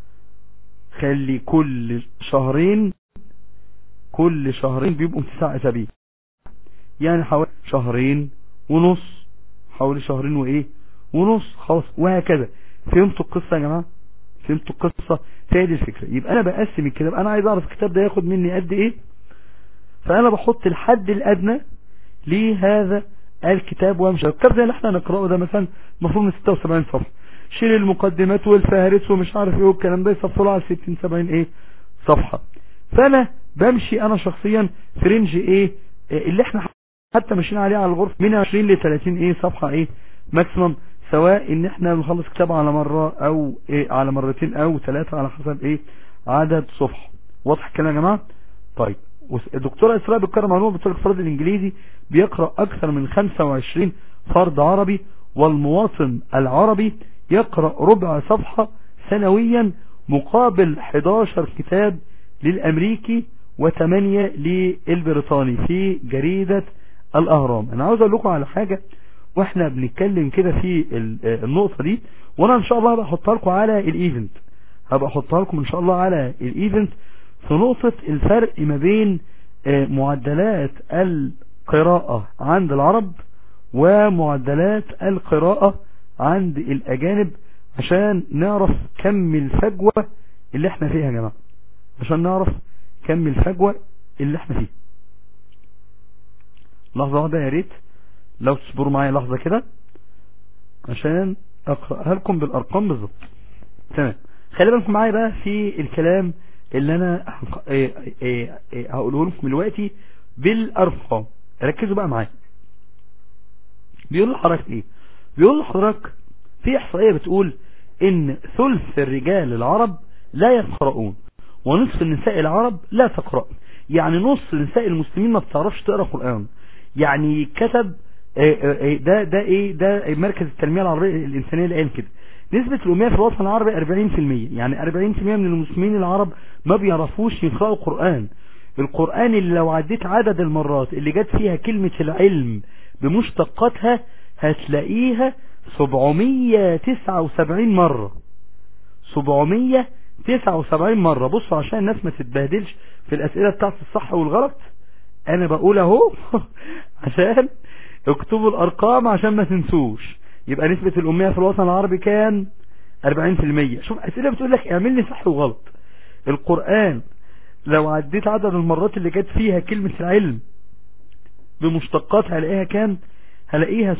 خلي كل شهرين كل شهرين بيبقوا تسع اسابيع يعني حوالي شهرين ونص حوالي شهرين وايه ونص خلاص وهكذا فهمتوا القصة يا جماعة فهمتوا القصة فهي دي الفكرة يبقى انا بقسم الكتاب انا عايز اعرف الكتاب ده ياخد مني قد ايه فانا بحط الحد الادنى لهذا الكتاب وامشي الكتاب زي اللي احنا نقرأه ده مثلا مفهوم من 76 صفحة شيل المقدمات والفهرس ومش عارف ايه والكلام ده يصفوا على 60 70 ايه صفحة فانا بمشي انا شخصيا في رينج ايه اللي احنا حتى ماشيين عليه على الغرفة من 20 ل 30 ايه صفحة ايه ماكسيمم سواء ان احنا بنخلص كتاب على مرة او ايه على مرتين او ثلاثة على حسب ايه عدد صفحة واضح الكلام يا جماعة طيب الدكتورة اسراء بتكرر معلومة بتقول الفرد الانجليزي بيقرأ اكثر من 25 فرد عربي والمواطن العربي يقرأ ربع صفحة سنويا مقابل 11 كتاب للامريكي وثمانية للبريطاني في جريدة الاهرام انا عاوز اقول لكم على حاجة واحنا بنتكلم كده في النقطة دي وانا ان شاء الله هبقى احطها لكم على الايفنت هبقى احطها لكم ان شاء الله على الايفنت في نقطة الفرق ما بين معدلات القراءة عند العرب ومعدلات القراءة عند الاجانب عشان نعرف كم الفجوة اللي احنا فيها يا جماعة عشان نعرف كم الفجوة اللي احنا فيها لحظة واحدة يا ريت لو تصبروا معايا لحظة كده عشان اقرأها لكم بالارقام بالظبط تمام خلي بالكم معايا بقى في الكلام اللي انا هقوله لكم دلوقتي بالارقام ركزوا بقى معايا بيقول لحضرتك ايه بيقول لحضرتك في احصائية بتقول ان ثلث الرجال العرب لا يقرؤون ونصف النساء العرب لا تقرأ يعني نص نساء المسلمين ما بتعرفش تقرأ قرآن يعني كتب ده ده ايه ده مركز التنمية العربية الانسانية اللي قال كده نسبة الأمية في الوطن العربي 40% يعني 40% من المسلمين العرب ما بيعرفوش يقرأوا قرآن القرآن اللي لو عديت عدد المرات اللي جت فيها كلمة العلم بمشتقاتها هتلاقيها 779 مرة 779 مرة بصوا عشان الناس ما تتبهدلش في الأسئلة بتاعت الصح والغلط انا بقول اهو عشان اكتبوا الارقام عشان ما تنسوش يبقى نسبة الامية في الوطن العربي كام 40% شوف اسئلة بتقول لك اعمل لي صح وغلط القرآن لو عديت عدد المرات اللي جت فيها كلمة العلم بمشتقات هلاقيها كام هلاقيها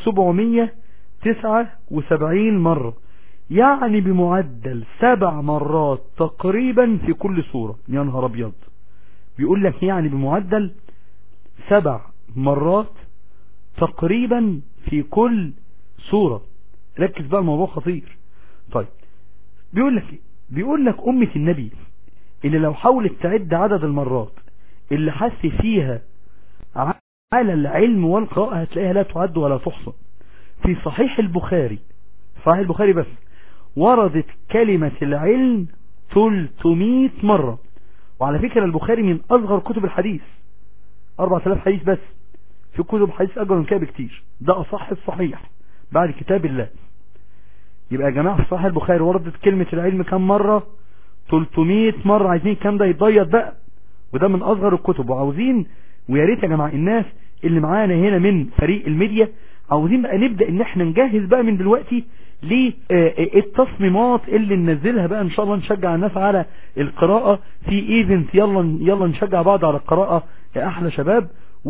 779 مرة يعني بمعدل سبع مرات تقريبا في كل سورة يا نهار ابيض بيقول لك يعني بمعدل سبع مرات تقريبا في كل سورة ركز بقى الموضوع خطير طيب بيقول لك ايه بيقول لك أمة النبي اللي لو حاولت تعد عدد المرات اللي حس فيها على العلم والقراءة هتلاقيها لا تعد ولا تحصى في صحيح البخاري صحيح البخاري بس وردت كلمة العلم 300 مرة وعلى فكرة البخاري من أصغر كتب الحديث 4000 حديث بس في كتب حديث أكبر من كده بكتير ده أصح الصحيح بعد كتاب الله يبقى يا جماعة في صحيح البخاري وردت كلمة العلم كم مرة 300 مرة عايزين الكلام ده يتضيط بقى وده من أصغر الكتب وعاوزين ويا ريت يا جماعة الناس اللي معانا هنا من فريق الميديا عاوزين بقى نبدأ ان احنا نجهز بقى من دلوقتي للتصميمات اللي ننزلها بقى ان شاء الله نشجع الناس على القراءة في ايفنت يلا يلا نشجع بعض على القراءة يا احلى شباب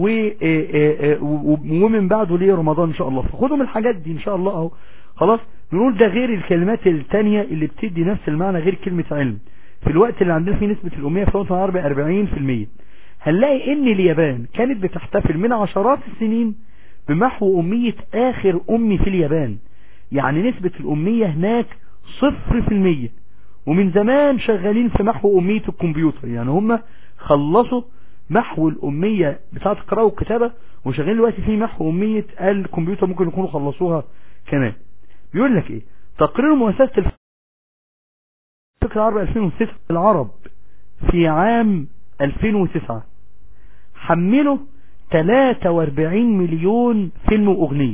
ومن بعده ليه رمضان ان شاء الله فخدوا من الحاجات دي ان شاء الله اهو خلاص نقول ده غير الكلمات التانية اللي بتدي نفس المعنى غير كلمة علم في الوقت اللي عندنا فيه نسبة الأمية في الوطن العربي 40% هنلاقي ان اليابان كانت بتحتفل من عشرات السنين بمحو أمية آخر أمي في اليابان يعني نسبة الأمية هناك صفر في المية ومن زمان شغالين في محو أمية الكمبيوتر يعني هم خلصوا محو الأمية بتاعة القراءة والكتابة وشغالين دلوقتي في محو أمية الكمبيوتر ممكن يكونوا خلصوها كمان بيقول لك ايه تقرير مؤسسة الفكر العربي 2006 العرب في عام 2009 حملوا 43 مليون فيلم وأغنية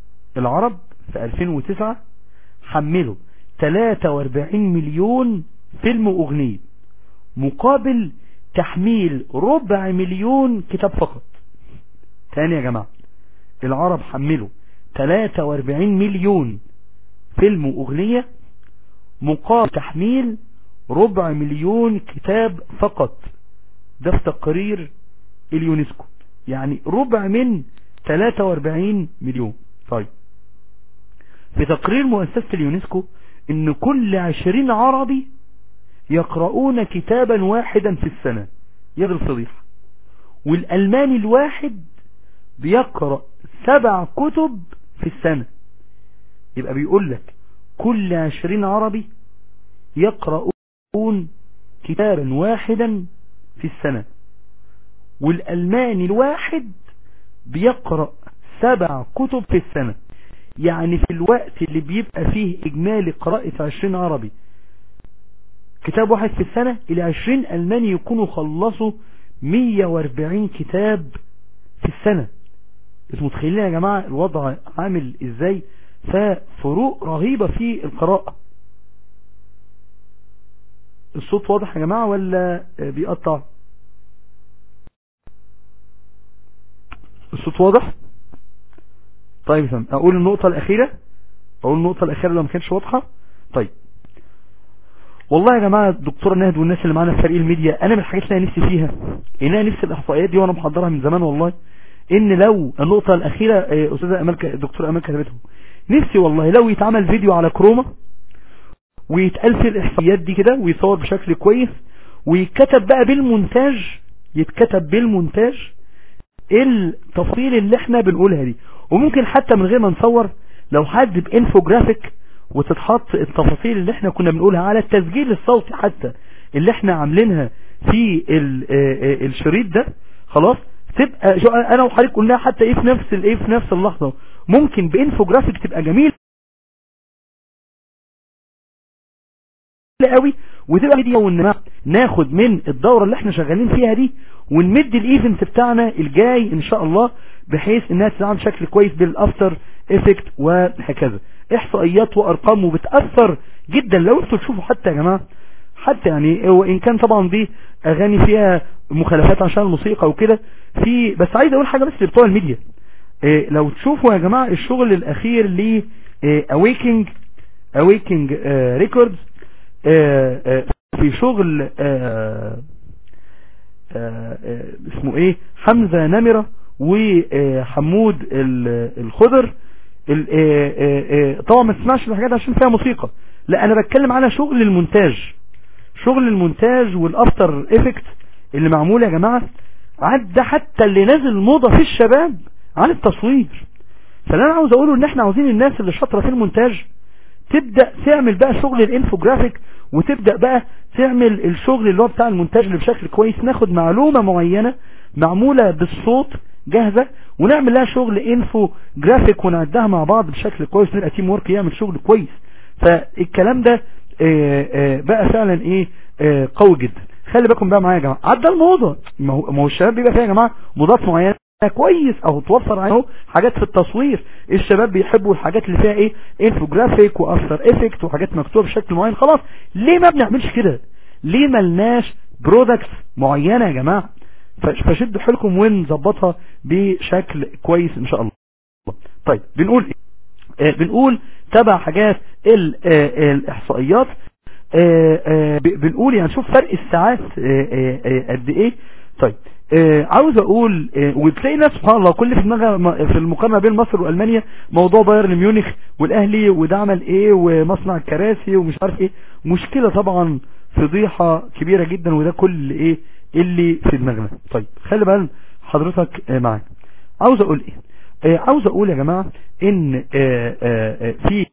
العرب في 2009 حملوا 43 مليون فيلم واغنية مقابل تحميل ربع مليون كتاب فقط تاني يا جماعة العرب حملوا 43 مليون فيلم واغنية مقابل تحميل ربع مليون كتاب فقط ده في تقرير اليونسكو يعني ربع من 43 مليون طيب في تقرير مؤسسة اليونسكو ان كل 20 عربي يقرؤون كتابا واحدا في السنة يد الفضيحة والألماني الواحد بيقرأ سبع كتب في السنة يبقى بيقول لك كل عشرين عربي يقرؤون كتابا واحدا في السنة والألماني الواحد بيقرأ سبع كتب في السنة يعني في الوقت اللي بيبقى فيه إجمالي قراءة عشرين عربي كتاب واحد في السنة إلى عشرين ألماني يكونوا خلصوا 140 كتاب في السنة بس متخيلين يا جماعة الوضع عامل ازاي ففروق رهيبة في القراءة الصوت واضح يا جماعة ولا بيقطع الصوت واضح طيب تمام اقول النقطة الاخيرة اقول النقطة الاخيرة لو ما كانتش واضحة طيب والله يا جماعة الدكتورة نهد والناس اللي معانا في فريق الميديا انا من الحاجات اللي انا نفسي فيها ان انا نفسي الاحصائيات دي وانا محضرها من زمان والله ان لو النقطة الاخيرة آه، استاذة امال الدكتورة امال كتبته نفسي والله لو يتعمل فيديو على كروما ويتقال في الاحصائيات دي كده ويصور بشكل كويس ويتكتب بقى بالمونتاج يتكتب بالمونتاج التفاصيل اللي احنا بنقولها دي وممكن حتى من غير ما نصور لو حد بانفوجرافيك وتتحط التفاصيل اللي احنا كنا بنقولها على التسجيل الصوتي حتى اللي احنا عاملينها في ال- آه، آه، الشريط ده خلاص تبقى شو انا وحضرتك قلناها حتى ايه في نفس الايه في نفس اللحظه ممكن بانفوجرافيك تبقى جميل قوي وتبقى دي وان ناخد من الدورة اللي احنا شغالين فيها دي ونمد الايفنت بتاعنا الجاي ان شاء الله بحيث انها تتعامل بشكل كويس بالافتر افكت وهكذا احصائيات وارقام وبتأثر جدا لو انتوا تشوفوا حتى يا جماعة حتى يعني وان كان طبعا دي اغاني فيها مخالفات عشان الموسيقى وكده في بس عايز اقول حاجة بس لبتوع الميديا إيه لو تشوفوا يا جماعة الشغل الاخير ل awakening awakening ريكوردز في شغل آه، آه، آه، اسمه ايه حمزة نمرة وحمود ال- الخضر ال- آه، آه، آه، طبعا ما تسمعش الحاجات عشان فيها موسيقى لا انا بتكلم على شغل المونتاج شغل المونتاج والافتر افكت اللي معمول يا جماعة عدى حتى اللي نازل موضة في الشباب عن التصوير فاللي انا عاوز اقوله ان احنا عاوزين الناس اللي شاطرة في المونتاج تبدأ تعمل بقى شغل الانفوجرافيك وتبدأ بقى تعمل الشغل اللي هو بتاع المونتاج اللي بشكل كويس ناخد معلومة معينة معمولة بالصوت جاهزة ونعمل لها شغل انفو جرافيك ونعدها مع بعض بشكل كويس نبقى تيم ورك يعمل شغل كويس فالكلام ده آه، آه، بقى فعلا ايه آه، قوي جدا خلي بالكم بقى معايا يا جماعه عدى الموضه ما هو ما هو الشباب بيبقى فيها يا جماعه موضات معينه كويس او توفر عليه حاجات في التصوير الشباب بيحبوا الحاجات اللي فيها ايه انفوجرافيك وافتر افكت وحاجات مكتوبه بشكل معين خلاص ليه ما بنعملش كده ليه ملناش برودكتس معينه يا جماعه فش- فشدوا حيلكم ونظبطها بشكل كويس ان شاء الله طيب بنقول ايه آه، بنقول تبع حاجات ال- آه، الاحصائيات آه، آه، ب- بنقول يعني شوف فرق الساعات آه، آه، آه، قد ايه طيب آه، عاوز اقول آه، وتلاقي ناس سبحان الله كل في دماغها م- في المقارنه بين مصر والمانيا موضوع بايرن ميونخ والاهلي وده عمل ايه ومصنع الكراسي ومش عارف ايه مشكله طبعا فضيحه كبيره جدا وده كل ايه اللي في دماغنا طيب خلي بال حضرتك آه، معانا عاوز اقول ايه آه، عاوز اقول يا جماعه ان آه، آه، آه، في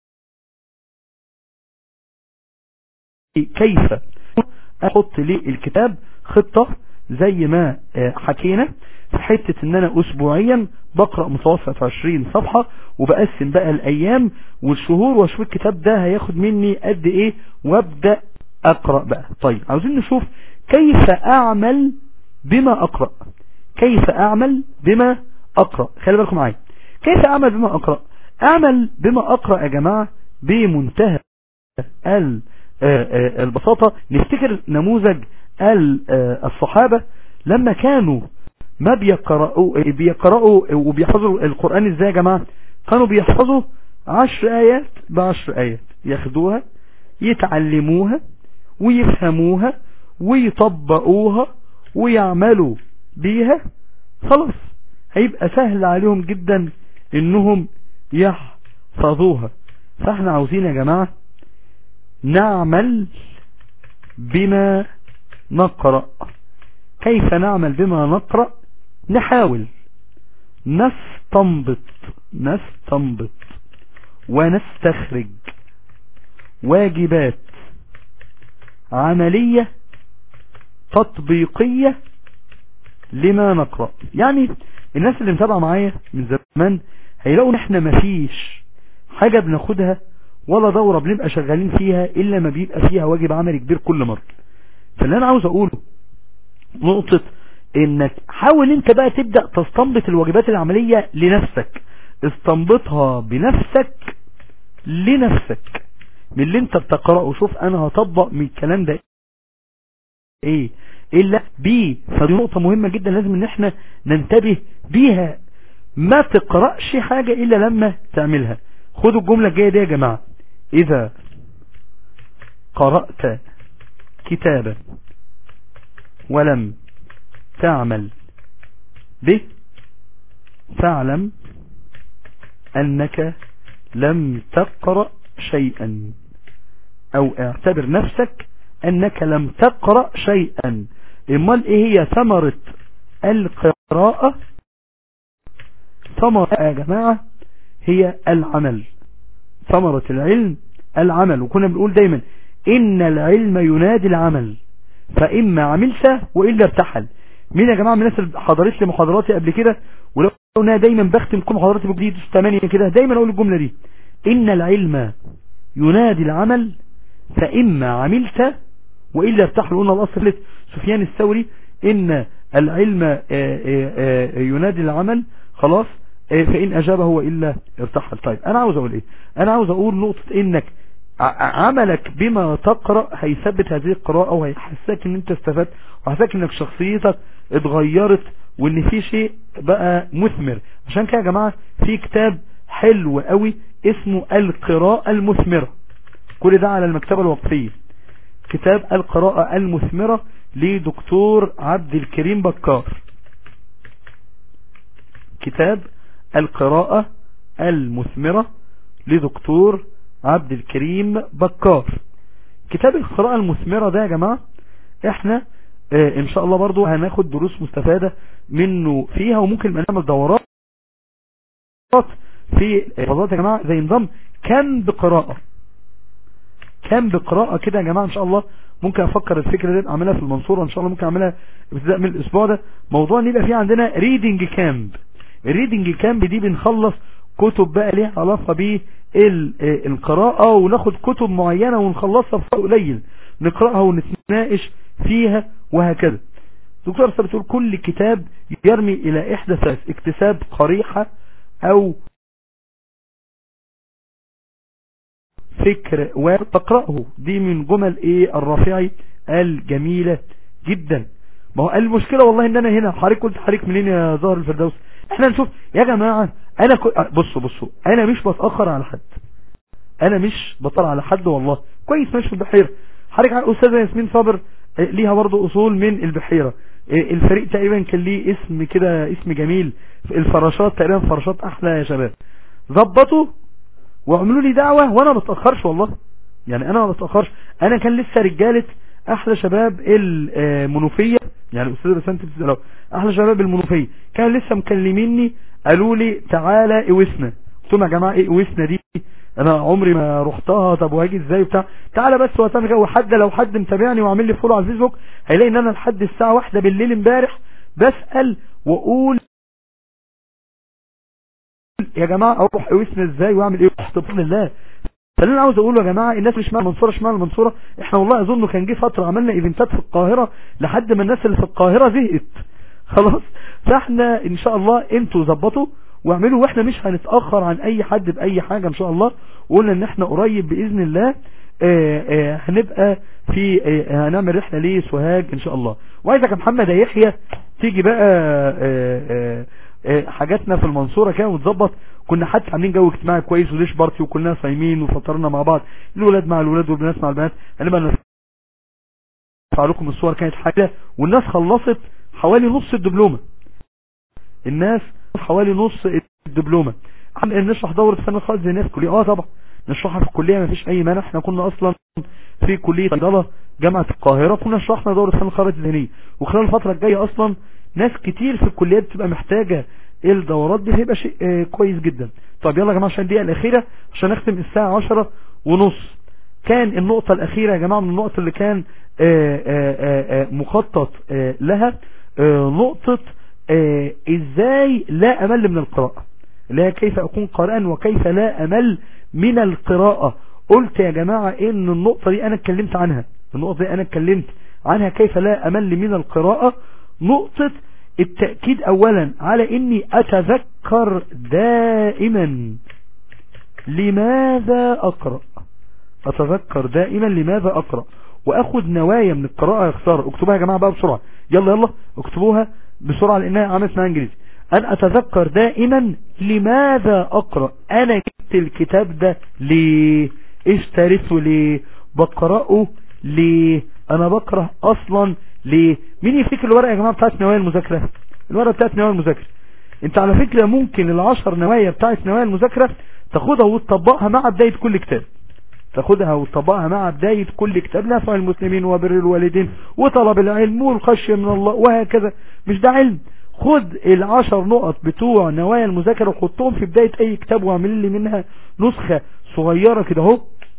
كيف احط للكتاب خطة زي ما آه، حكينا في حتة ان انا اسبوعيا بقرأ متوسط 20 صفحة وبقسم بقى الايام والشهور واشوف الكتاب ده هياخد مني قد ايه وابدأ اقرأ بقى طيب عاوزين نشوف كيف اعمل بما اقرأ كيف اعمل بما اقرأ خلي بالكم معايا كيف اعمل بما اقرأ اعمل بما اقرأ يا جماعة بمنتهى ال البساطة نفتكر نموذج الصحابة لما كانوا ما بيقرأوا بيقرأوا وبيحفظوا القرآن ازاي يا جماعة كانوا بيحفظوا عشر آيات بعشر آيات ياخدوها يتعلموها ويفهموها ويطبقوها ويعملوا بيها خلاص هيبقى سهل عليهم جدا انهم يحفظوها فاحنا عاوزين يا جماعة نعمل بما نقرأ كيف نعمل بما نقرأ نحاول نستنبط نستنبط ونستخرج واجبات عملية تطبيقية لما نقرأ يعني الناس اللي متابعة معايا من زمان هيلاقوا ان احنا مفيش حاجة بناخدها ولا دورة بنبقى شغالين فيها الا ما بيبقى فيها واجب عملي كبير كل مرة فاللي انا عاوز اقوله نقطة انك حاول انت بقى تبدأ تستنبط الواجبات العملية لنفسك استنبطها بنفسك لنفسك من اللي انت بتقرأه شوف انا هطبق من الكلام ده ايه الا بي فدي نقطة مهمة جدا لازم ان احنا ننتبه بيها ما تقرأش حاجة الا لما تعملها خدوا الجملة الجاية دي يا جماعة اذا قرأت كتابا ولم تعمل به فاعلم انك لم تقرأ شيئا او اعتبر نفسك انك لم تقرأ شيئا امال ايه هي ثمرة القراءة ثمرة يا جماعة هي العمل ثمرة العلم العمل وكنا بنقول دايما ان العلم ينادي العمل فاما عملت والا ارتحل مين يا جماعة من الناس اللي حضرت لي محاضراتي قبل كده ولو انا دايما بختم كل محاضراتي بجديد 8 كده دايما اقول الجملة دي ان العلم ينادي العمل فاما عملت وإلا ارتحل قلنا الأصل سفيان الثوري إن العلم ينادي العمل خلاص فإن أجابه وإلا ارتحل طيب أنا عاوز أقول إيه أنا عاوز أقول نقطة إنك عملك بما تقرأ هيثبت هذه القراءة وهيحسسك إن أنت استفدت وهيحسسك إنك شخصيتك اتغيرت وإن في شيء بقى مثمر عشان كده يا جماعة في كتاب حلو قوي اسمه القراءة المثمرة كل ده على المكتبة الوقفية كتاب القراءة المثمرة لدكتور عبد الكريم بكار كتاب القراءة المثمرة لدكتور عبد الكريم بكار كتاب القراءة المثمرة ده يا جماعة احنا اه ان شاء الله برضو هناخد دروس مستفادة منه فيها وممكن نعمل دورات في فضلات يا جماعة زي نظام كم بقراءة كام بقراءة كده يا جماعة ان شاء الله ممكن افكر الفكرة دي اعملها في المنصورة ان شاء الله ممكن اعملها ابتداء من الاسبوع ده موضوع ان يبقى فيه عندنا ريدنج كامب الريدنج كامب دي بنخلص كتب بقى ليها علاقة بالقراءة وناخد كتب معينة ونخلصها في قليل نقرأها ونتناقش فيها وهكذا دكتور أرسل بتقول كل كتاب يرمي الى احدى ثلاث اكتساب قريحة او فكر وتقرأه دي من جمل ايه الرافعي الجميلة جدا ما هو المشكلة والله ان انا هنا حضرتك قلت حضرتك منين يا ظاهر الفردوس احنا نشوف يا جماعة انا كو... بصوا بصوا انا مش بتأخر على حد انا مش بطلع على حد والله كويس ماشي في البحيرة حضرتك استاذة ياسمين صابر ليها برضو اصول من البحيرة الفريق تقريبا كان ليه اسم كده اسم جميل الفراشات تقريبا فراشات احلى يا شباب ظبطوا واعملوا لي دعوة وانا ما بتأخرش والله يعني انا ما بتأخرش انا كان لسه رجالة احلى شباب المنوفية يعني استاذ بسنت بتسألوا احلى شباب المنوفية كان لسه مكلميني قالوا لي تعالى اوسنا قلت لهم يا جماعة ايه اوسنا دي انا عمري ما رحتها طب وهاجي ازاي بتاع تعالى بس وقتها جو حد لو حد متابعني وعامل لي فولو على الفيسبوك هيلاقي ان انا لحد الساعة واحدة بالليل امبارح بسأل واقول يا جماعة اروح اوسنا ازاي واعمل ايه بفضل الله فاللي انا عاوز اقوله يا جماعة الناس مش مع المنصورة مش مع المنصورة احنا والله اظن كان جه فترة عملنا ايفنتات في القاهرة لحد ما الناس اللي في القاهرة زهقت خلاص فاحنا ان شاء الله انتوا ظبطوا واعملوا واحنا مش هنتأخر عن اي حد باي حاجة ان شاء الله وقلنا ان احنا قريب باذن الله آه، آه، هنبقى في آه، هنعمل رحلة لسوهاج ان شاء الله وعايزك يا محمد يا يحيى تيجي بقى آه، آه، آه، حاجاتنا في المنصورة كده وتظبط كنا حتى عاملين جو اجتماعي كويس وليش بارتي وكلنا صايمين وفطرنا مع بعض الولاد مع الولاد والبنات مع البنات هنبقى نرفع لكم الصور كانت حاجة والناس خلصت حوالي نص الدبلومة الناس حوالي نص الدبلومة عم نشرح دورة فن الخالص زي الناس كلية اه طبعا نشرحها في الكلية ما فيش اي مانع احنا كنا اصلا في كلية صيدلة جامعة القاهرة كنا شرحنا دورة فن الخارج الذهنية وخلال الفترة الجاية اصلا ناس كتير في الكليات بتبقى محتاجة الدورات دي هيبقى شيء آه، كويس جدا طب يلا يا جماعة عشان الدقيقة الاخيرة عشان نختم الساعة عشرة ونص كان النقطة الاخيرة يا جماعة من النقط اللي كان آه، آه، آه، آه، مخطط آه، لها آه، نقطة آه، ازاي لا امل من القراءة اللي هي كيف اكون قارئا وكيف لا امل من القراءة قلت يا جماعة ان النقطة دي انا اتكلمت عنها النقطة دي انا اتكلمت عنها كيف لا امل من القراءة نقطة التأكيد اولا على اني اتذكر دائما لماذا اقرأ اتذكر دائما لماذا اقرأ واخد نوايا من القراءة يخسر اكتبوها يا جماعة بقى بسرعة يلا يلا اكتبوها بسرعة لانها عملت معايا انجليزي ان اتذكر دائما لماذا اقرأ انا جبت الكتاب ده ليه اشتريته ليه بقرأه ليه انا بقرأ اصلا ليه مين يفتكر الورقة يا جماعة بتاعت نوايا المذاكرة الورقة بتاعت نوايا المذاكرة انت على فكرة ممكن العشر نوايا بتاعت نوايا المذاكرة تاخدها وتطبقها مع بداية كل كتاب تاخدها وتطبقها مع بداية كل كتاب نفع المسلمين وبر الوالدين وطلب العلم والخشية من الله وهكذا مش ده علم خد العشر نقط بتوع نوايا المذاكرة وحطهم في بداية اي كتاب واعمل لي منها نسخة صغيرة كده اهو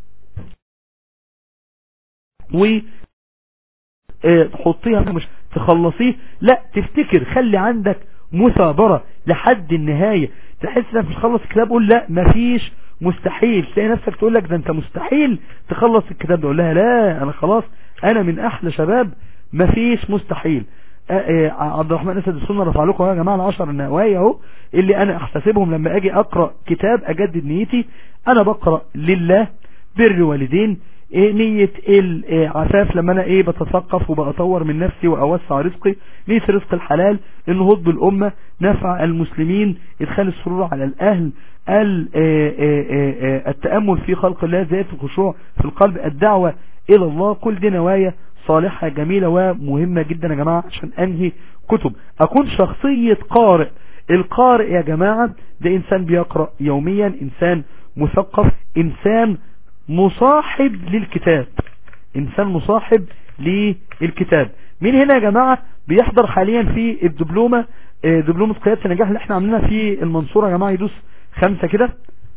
و اه، تحطيها مش تخلصيه لا تفتكر خلي عندك مثابرة لحد النهاية تحس انك مش خلص الكتاب قول لا مفيش مستحيل تلاقي نفسك تقول لك ده انت مستحيل تخلص الكتاب ده اقول لها لا انا خلاص انا من احلى شباب مفيش مستحيل آه، آه، عبد الرحمن اسد السنه رفع لكم يا جماعه العشر النوايا اهو اللي انا احتسبهم لما اجي اقرا كتاب اجدد نيتي انا بقرا لله بر والدين إيه نية العفاف لما انا ايه بتثقف وبأطور من نفسي واوسع رزقي نية رزق الحلال النهوض بالامة نفع المسلمين ادخال السرور على الاهل ال- آه، آه، آه، آه، التأمل في خلق الله ذات الخشوع في القلب الدعوة الى الله كل دي نوايا صالحة جميلة ومهمة جدا يا جماعة عشان انهي كتب اكون شخصية قارئ القارئ يا جماعة ده انسان بيقرأ يوميا انسان مثقف انسان مصاحب للكتاب انسان مصاحب للكتاب مين هنا يا جماعة بيحضر حاليا في الدبلومة آه، دبلومة قيادة النجاح اللي احنا عاملينها في المنصورة يا جماعة يدوس خمسة كده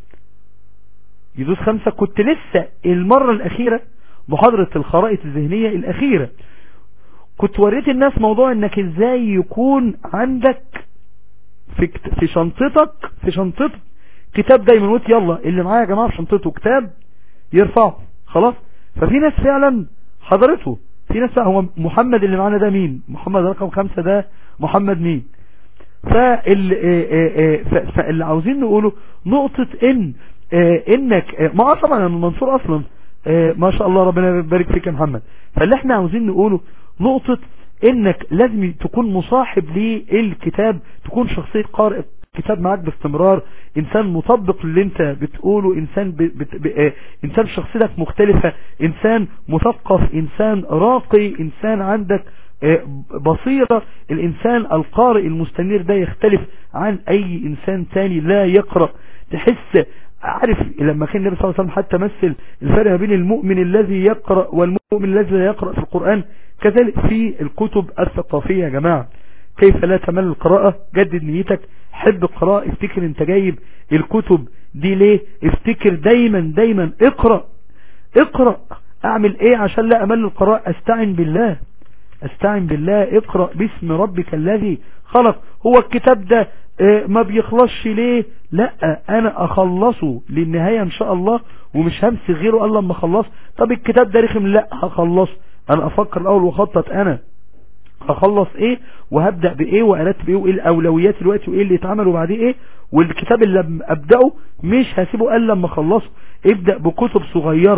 يدوس خمسة كنت لسه المرة الاخيرة محاضرة الخرائط الذهنية الاخيرة كنت وريت الناس موضوع انك ازاي يكون عندك في, كت- في شنطتك في شنطتك كتاب دايما قلت يلا اللي معايا يا جماعة في شنطته كتاب يرفعه خلاص ففي ناس فعلا حضرته في ناس هو محمد اللي معانا ده مين محمد رقم خمسة ده محمد مين فال- آه، آه، آه، ف- فاللي عاوزين نقوله نقطة ان آه، انك آه، ما آه طبعا انا من المنصور اصلا آه، ما شاء الله ربنا يبارك فيك يا محمد فاللي احنا عاوزين نقوله نقطة انك لازم تكون مصاحب للكتاب تكون شخصية قارئ كتاب معاك باستمرار انسان مطبق اللي انت بتقوله انسان ب... بت... ب... آه، انسان شخصيتك مختلفة انسان مثقف انسان راقي انسان عندك آه، بصيرة الانسان القارئ المستنير ده يختلف عن اي انسان تاني لا يقرأ تحس عارف لما كان النبي صلى الله عليه وسلم حتى مثل الفرق بين المؤمن الذي يقرأ والمؤمن الذي لا يقرأ في القرآن كذلك في الكتب الثقافية يا جماعة كيف لا تمل القراءة جدد نيتك حب القراءة افتكر انت جايب الكتب دي ليه افتكر دايما دايما اقرأ اقرأ اعمل ايه عشان لا امل القراءة استعن بالله استعن بالله اقرأ باسم ربك الذي خلق هو الكتاب ده اه، ما بيخلصش ليه لا انا اخلصه للنهاية ان شاء الله ومش همسك غيره الا لما اخلص طب الكتاب ده رخم لا هخلصه انا افكر الاول واخطط انا هخلص ايه وهبدأ بايه وارتب ايه وايه الاولويات دلوقتي وايه اللي يتعمل وبعديه ايه والكتاب اللي لما ابدأه مش هسيبه الا لما اخلصه ابدأ بكتب صغيرة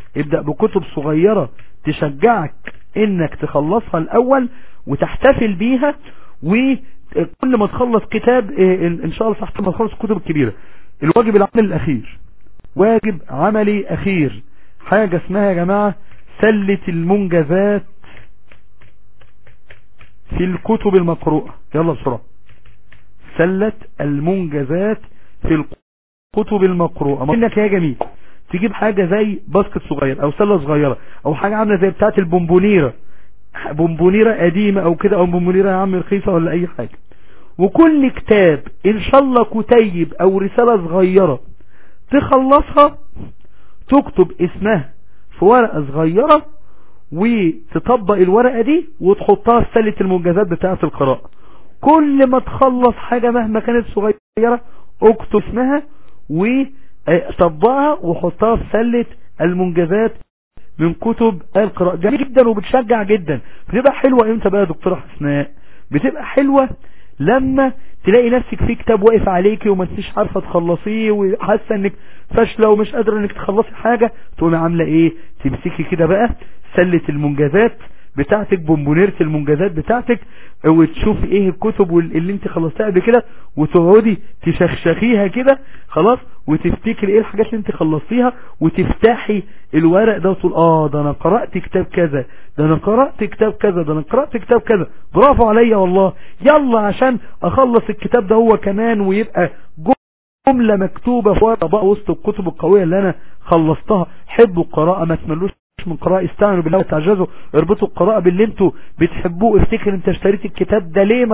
ابدأ بكتب صغيرة تشجعك انك تخلصها الاول وتحتفل بيها وكل ما تخلص كتاب اه، ان شاء الله تحت ما تخلص الكتب الكبيرة الواجب العملي الاخير واجب عملي اخير حاجة اسمها يا جماعة سلة المنجزات في الكتب المقروءة يلا بسرعة سلة المنجزات في الكتب المقروءة ما انك يا جميل تجيب حاجة زي باسكت صغير او سلة صغيرة او حاجة عاملة زي بتاعة البونبونيرة بونبونيرة قديمة او كده او بونبونيرة يا عم رخيصة ولا اي حاجة وكل كتاب ان شاء الله كتيب او رسالة صغيرة تخلصها تكتب اسمها في ورقة صغيرة وتطبق الورقة دي وتحطها في سلة المنجزات بتاعة القراءة كل ما تخلص حاجة مهما كانت صغيرة اكتب اسمها وطبقها وحطها في سلة المنجزات من كتب القراءة جميل جدا وبتشجع جدا بتبقى حلوة امتى بقى يا دكتورة حسناء بتبقى حلوة لما تلاقي نفسك في كتاب واقف عليكي وما انتش عارفة تخلصيه وحاسة انك فاشلة ومش قادرة انك تخلصي حاجة تقومي عاملة ايه تمسكي كده بقى سلة المنجزات بتاعتك بونبونيرة المنجزات بتاعتك وتشوفي ايه الكتب اللي انت خلصتها قبل كده وتقعدي تشخشخيها كده خلاص وتفتكري ايه الحاجات اللي انت خلصتيها وتفتحي الورق ده وتقول اه ده انا قرأت كتاب كذا ده انا قرأت كتاب كذا ده انا قرأت كتاب كذا برافو عليا والله يلا عشان اخلص الكتاب ده هو كمان ويبقى جملة مكتوبة في ورقة بقى وسط الكتب القوية اللي انا خلصتها حبوا القراءة ما تملوش من قراءة استعملوا بالله وتعجزوا اربطوا القراءة باللي انتوا بتحبوه افتكر انت اشتريت الكتاب ده ليه ما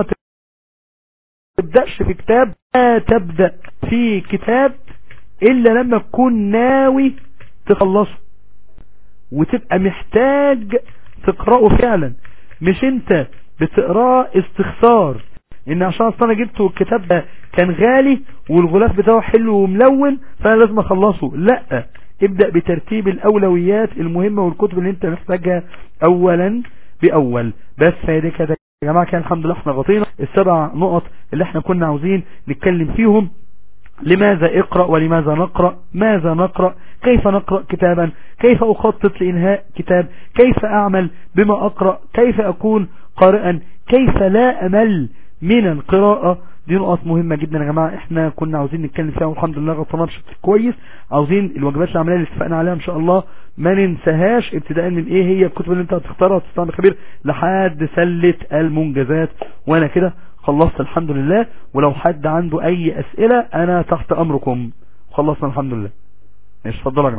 تبدأش في كتاب لا تبدأ في كتاب الا لما تكون ناوي تخلصه وتبقى محتاج تقرأه فعلا مش انت بتقراه استخسار ان عشان اصلا جبته الكتاب ده كان غالي والغلاف بتاعه حلو وملون فانا لازم اخلصه لا ابدأ بترتيب الاولويات المهمة والكتب اللي انت محتاجها اولا باول بس هي كده يا جماعة كان الحمد لله احنا غطينا السبع نقط اللي احنا كنا عاوزين نتكلم فيهم لماذا اقرأ ولماذا نقرأ ماذا نقرأ كيف نقرأ كتابا كيف اخطط لانهاء كتاب كيف اعمل بما اقرأ كيف اكون قارئا كيف لا امل من القراءة دي نقط مهمة جدا يا جماعة احنا كنا عاوزين نتكلم فيها والحمد لله غطينا بشكل كويس عاوزين الواجبات العملية اللي اتفقنا عليها ان شاء الله ما ننساهاش ابتداء من ايه هي الكتب اللي انت هتختارها وتستعمل خبير لحد سلة المنجزات وانا كده خلصت الحمد لله ولو حد عنده اي اسئلة انا تحت امركم خلصنا الحمد لله ماشي اتفضل يا جماعة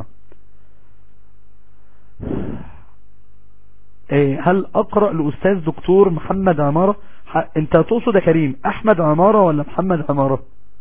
ايه هل اقرأ لاستاذ دكتور محمد عمارة انت تقصد يا كريم احمد عمارة ولا محمد عمارة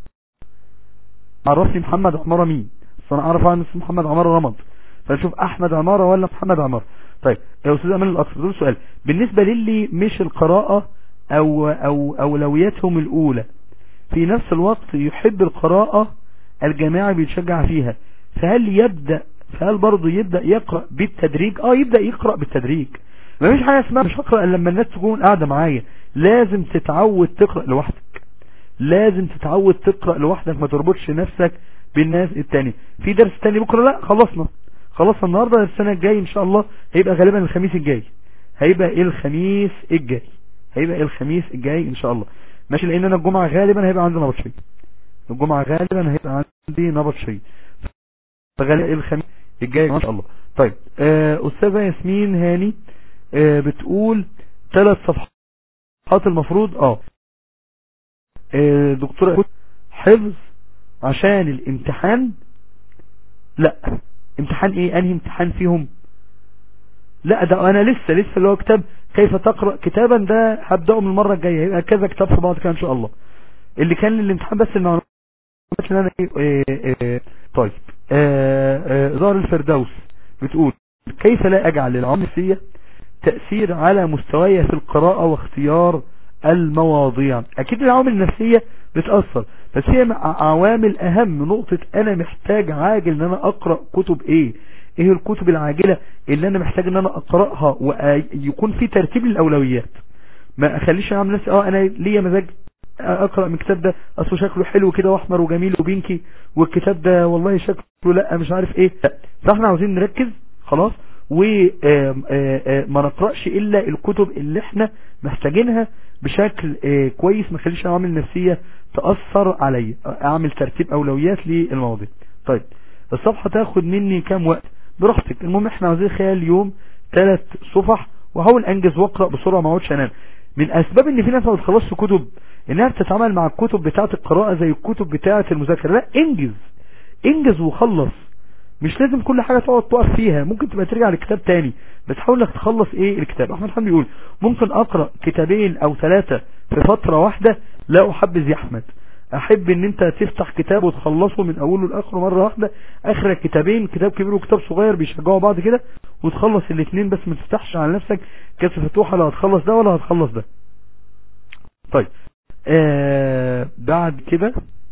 عرفني محمد عمارة مين بس انا اعرف عن اسم محمد عمارة رمض فنشوف احمد عمارة ولا محمد عمارة طيب يا استاذ امان الاكثر دول سؤال بالنسبة للي مش القراءة او او اولوياتهم الاولى في نفس الوقت يحب القراءة الجماعة بيتشجع فيها فهل يبدأ فهل برضه يبدأ يقرأ بالتدريج اه يبدأ يقرأ بالتدريج ما فيش حاجة اسمها مش هقرأ الا لما الناس تكون قاعدة معايا لازم تتعود تقرأ لوحدك لازم تتعود تقرأ لوحدك ما تربطش نفسك بالناس التانية في درس تاني بكرة لا خلصنا خلصنا النهاردة السنة الجاي ان شاء الله هيبقى غالبا الخميس الجاي هيبقى ايه الخميس الجاي هيبقى ايه الخميس الجاي ان شاء الله ماشي لان انا الجمعة غالبا هيبقى عندي نبط شيء الجمعة غالبا هيبقى عندي نبط شيء فغالبا الخميس الجاي ان شاء الله طيب آه استاذة ياسمين هاني آه بتقول ثلاث صفحات المفروض اه, آه دكتورة حفظ عشان الامتحان لا امتحان ايه انهي امتحان فيهم لا ده انا لسه لسه اللي هو كتاب كيف تقرأ كتابا ده هبدأه من المرة الجاية هيبقى كذا كتاب في بعض كده ان شاء الله اللي كان للامتحان بس المعلومات اللي انا ايه اه اه طيب ظهر الفردوس بتقول كيف لا اجعل للعوامل النفسية تأثير على مستواي في القراءة واختيار المواضيع اكيد العوامل النفسية بتأثر بس هي عوامل اهم نقطة انا محتاج عاجل ان انا اقرأ كتب ايه ايه الكتب العاجلة اللي انا محتاج ان انا اقرأها ويكون في ترتيب للاولويات ما اخليش اعمل نفسي اه انا ليا مزاج اقرأ من الكتاب ده اصله شكله حلو كده واحمر وجميل وبينكي والكتاب ده والله شكله لا مش عارف ايه فاحنا عاوزين نركز خلاص وما نقرأش الا الكتب اللي احنا محتاجينها بشكل آه، كويس ما خليش عوامل نفسية تأثر عليا اعمل ترتيب اولويات للمواضيع طيب الصفحة تاخد مني كام وقت براحتك المهم احنا عايزين خلال يوم ثلاث صفح وحاول انجز واقرأ بسرعة ما اقعدش انام من اسباب ان في ناس ما بتخلصش كتب انها بتتعامل مع الكتب بتاعة القراءة زي الكتب بتاعة المذاكرة لا انجز انجز وخلص مش لازم كل حاجة تقعد تقف فيها ممكن تبقى ترجع لكتاب تاني بس حاول انك تخلص ايه الكتاب احمد حمد بيقول ممكن اقرأ كتابين او ثلاثة في فترة واحدة لا احبذ يا احمد احب ان انت تفتح كتاب وتخلصه من اوله لاخره مرة واحدة اخر كتابين كتاب كبير وكتاب صغير بيشجعوا بعض كده وتخلص الاثنين بس ما تفتحش على نفسك كاس فتوحة لا هتخلص ده ولا هتخلص ده طيب آه بعد كده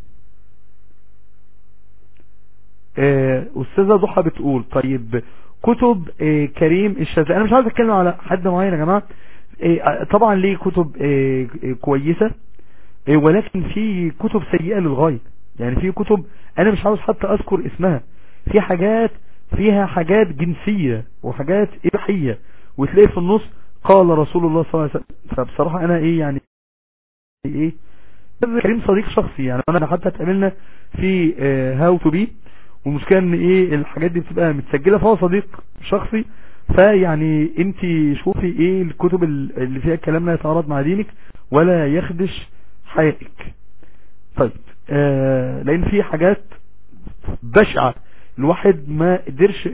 آه استاذة ضحى بتقول طيب كتب آه كريم الشاذلي انا مش عايز اتكلم على حد معين يا جماعة آه طبعا ليه كتب آه كويسة آه ولكن في كتب سيئة للغاية يعني في كتب انا مش عاوز حتى اذكر اسمها في حاجات فيها حاجات جنسية وحاجات اباحية وتلاقي في النص قال رسول الله صلى الله عليه وسلم فبصراحة انا ايه يعني ايه كريم صديق شخصي يعني انا حتى اتقابلنا في هاو تو بي والمشكلة ان ايه الحاجات دي بتبقى متسجلة فهو صديق شخصي فيعني انت شوفي ايه الكتب اللي فيها الكلام لا يتعارض مع دينك ولا يخدش حياتك طيب آه لان في حاجات بشعة الواحد ما قدرش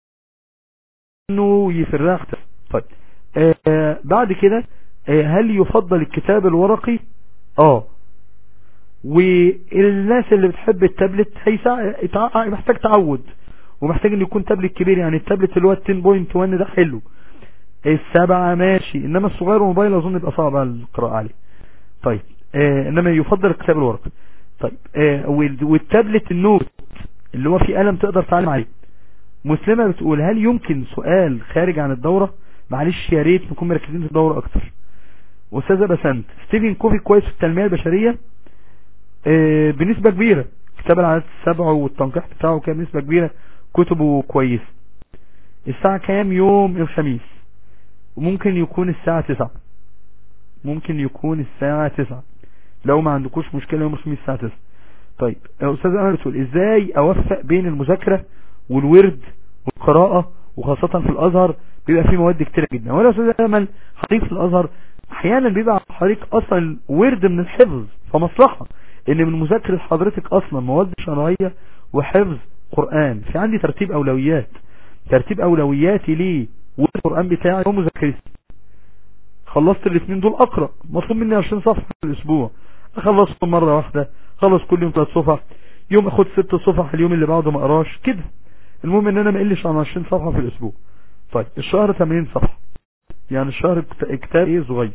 انه يفرها اختلاف طيب آه بعد كده آه هل يفضل الكتاب الورقي اه والناس اللي بتحب التابلت هيسع... محتاج تعود ومحتاج ان يكون تابلت كبير يعني التابلت اللي هو 10.1 ده حلو السبعة ماشي انما الصغير والموبايل اظن يبقى صعب القراءة عليه طيب آه انما يفضل الكتاب الورقي طيب آه والتابلت النوت اللي هو فيه قلم تقدر تعلم عليه مسلمة بتقول هل يمكن سؤال خارج عن الدورة معلش يا ريت نكون مركزين في الدورة اكتر استاذة بسنت ستيفن كوفي كويس في التنمية البشرية آه بنسبة كبيرة كتاب العادات السبع والتنقيح بتاعه كان بنسبة كبيرة كتبه كويس الساعة كام يوم الخميس وممكن يكون الساعة تسعة ممكن يكون الساعة تسعة لو ما عندكوش مشكلة يوم الخميس الساعة تسعة طيب استاذ انا بتقول ازاي اوفق بين المذاكرة والورد والقراءة وخاصة في الازهر بيبقى فيه مواد كتيرة جدا وانا استاذ امل حريق في الازهر احيانا بيبقى حريق اصلا ورد من الحفظ فمصلحة ان من مذاكرة حضرتك اصلا مواد شرعية وحفظ قرآن في عندي ترتيب اولويات ترتيب اولوياتي ليه والقرآن بتاعي ومذاكرتي خلصت الاثنين دول اقرأ مطلوب مني 20 صفحة في الاسبوع اخلصهم مرة واحدة خلص كل يوم ثلاث صفح يوم اخد ست صفح اليوم اللي بعده ما اقراش كده المهم ان انا ما اقلش عن 20 صفحة في الاسبوع طيب الشهر 80 صفحة يعني الشهر كتاب ايه صغير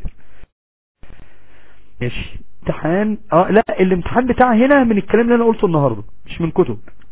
ماشي امتحان اه لا الامتحان بتاع هنا من الكلام اللي انا قلته النهاردة مش من كتب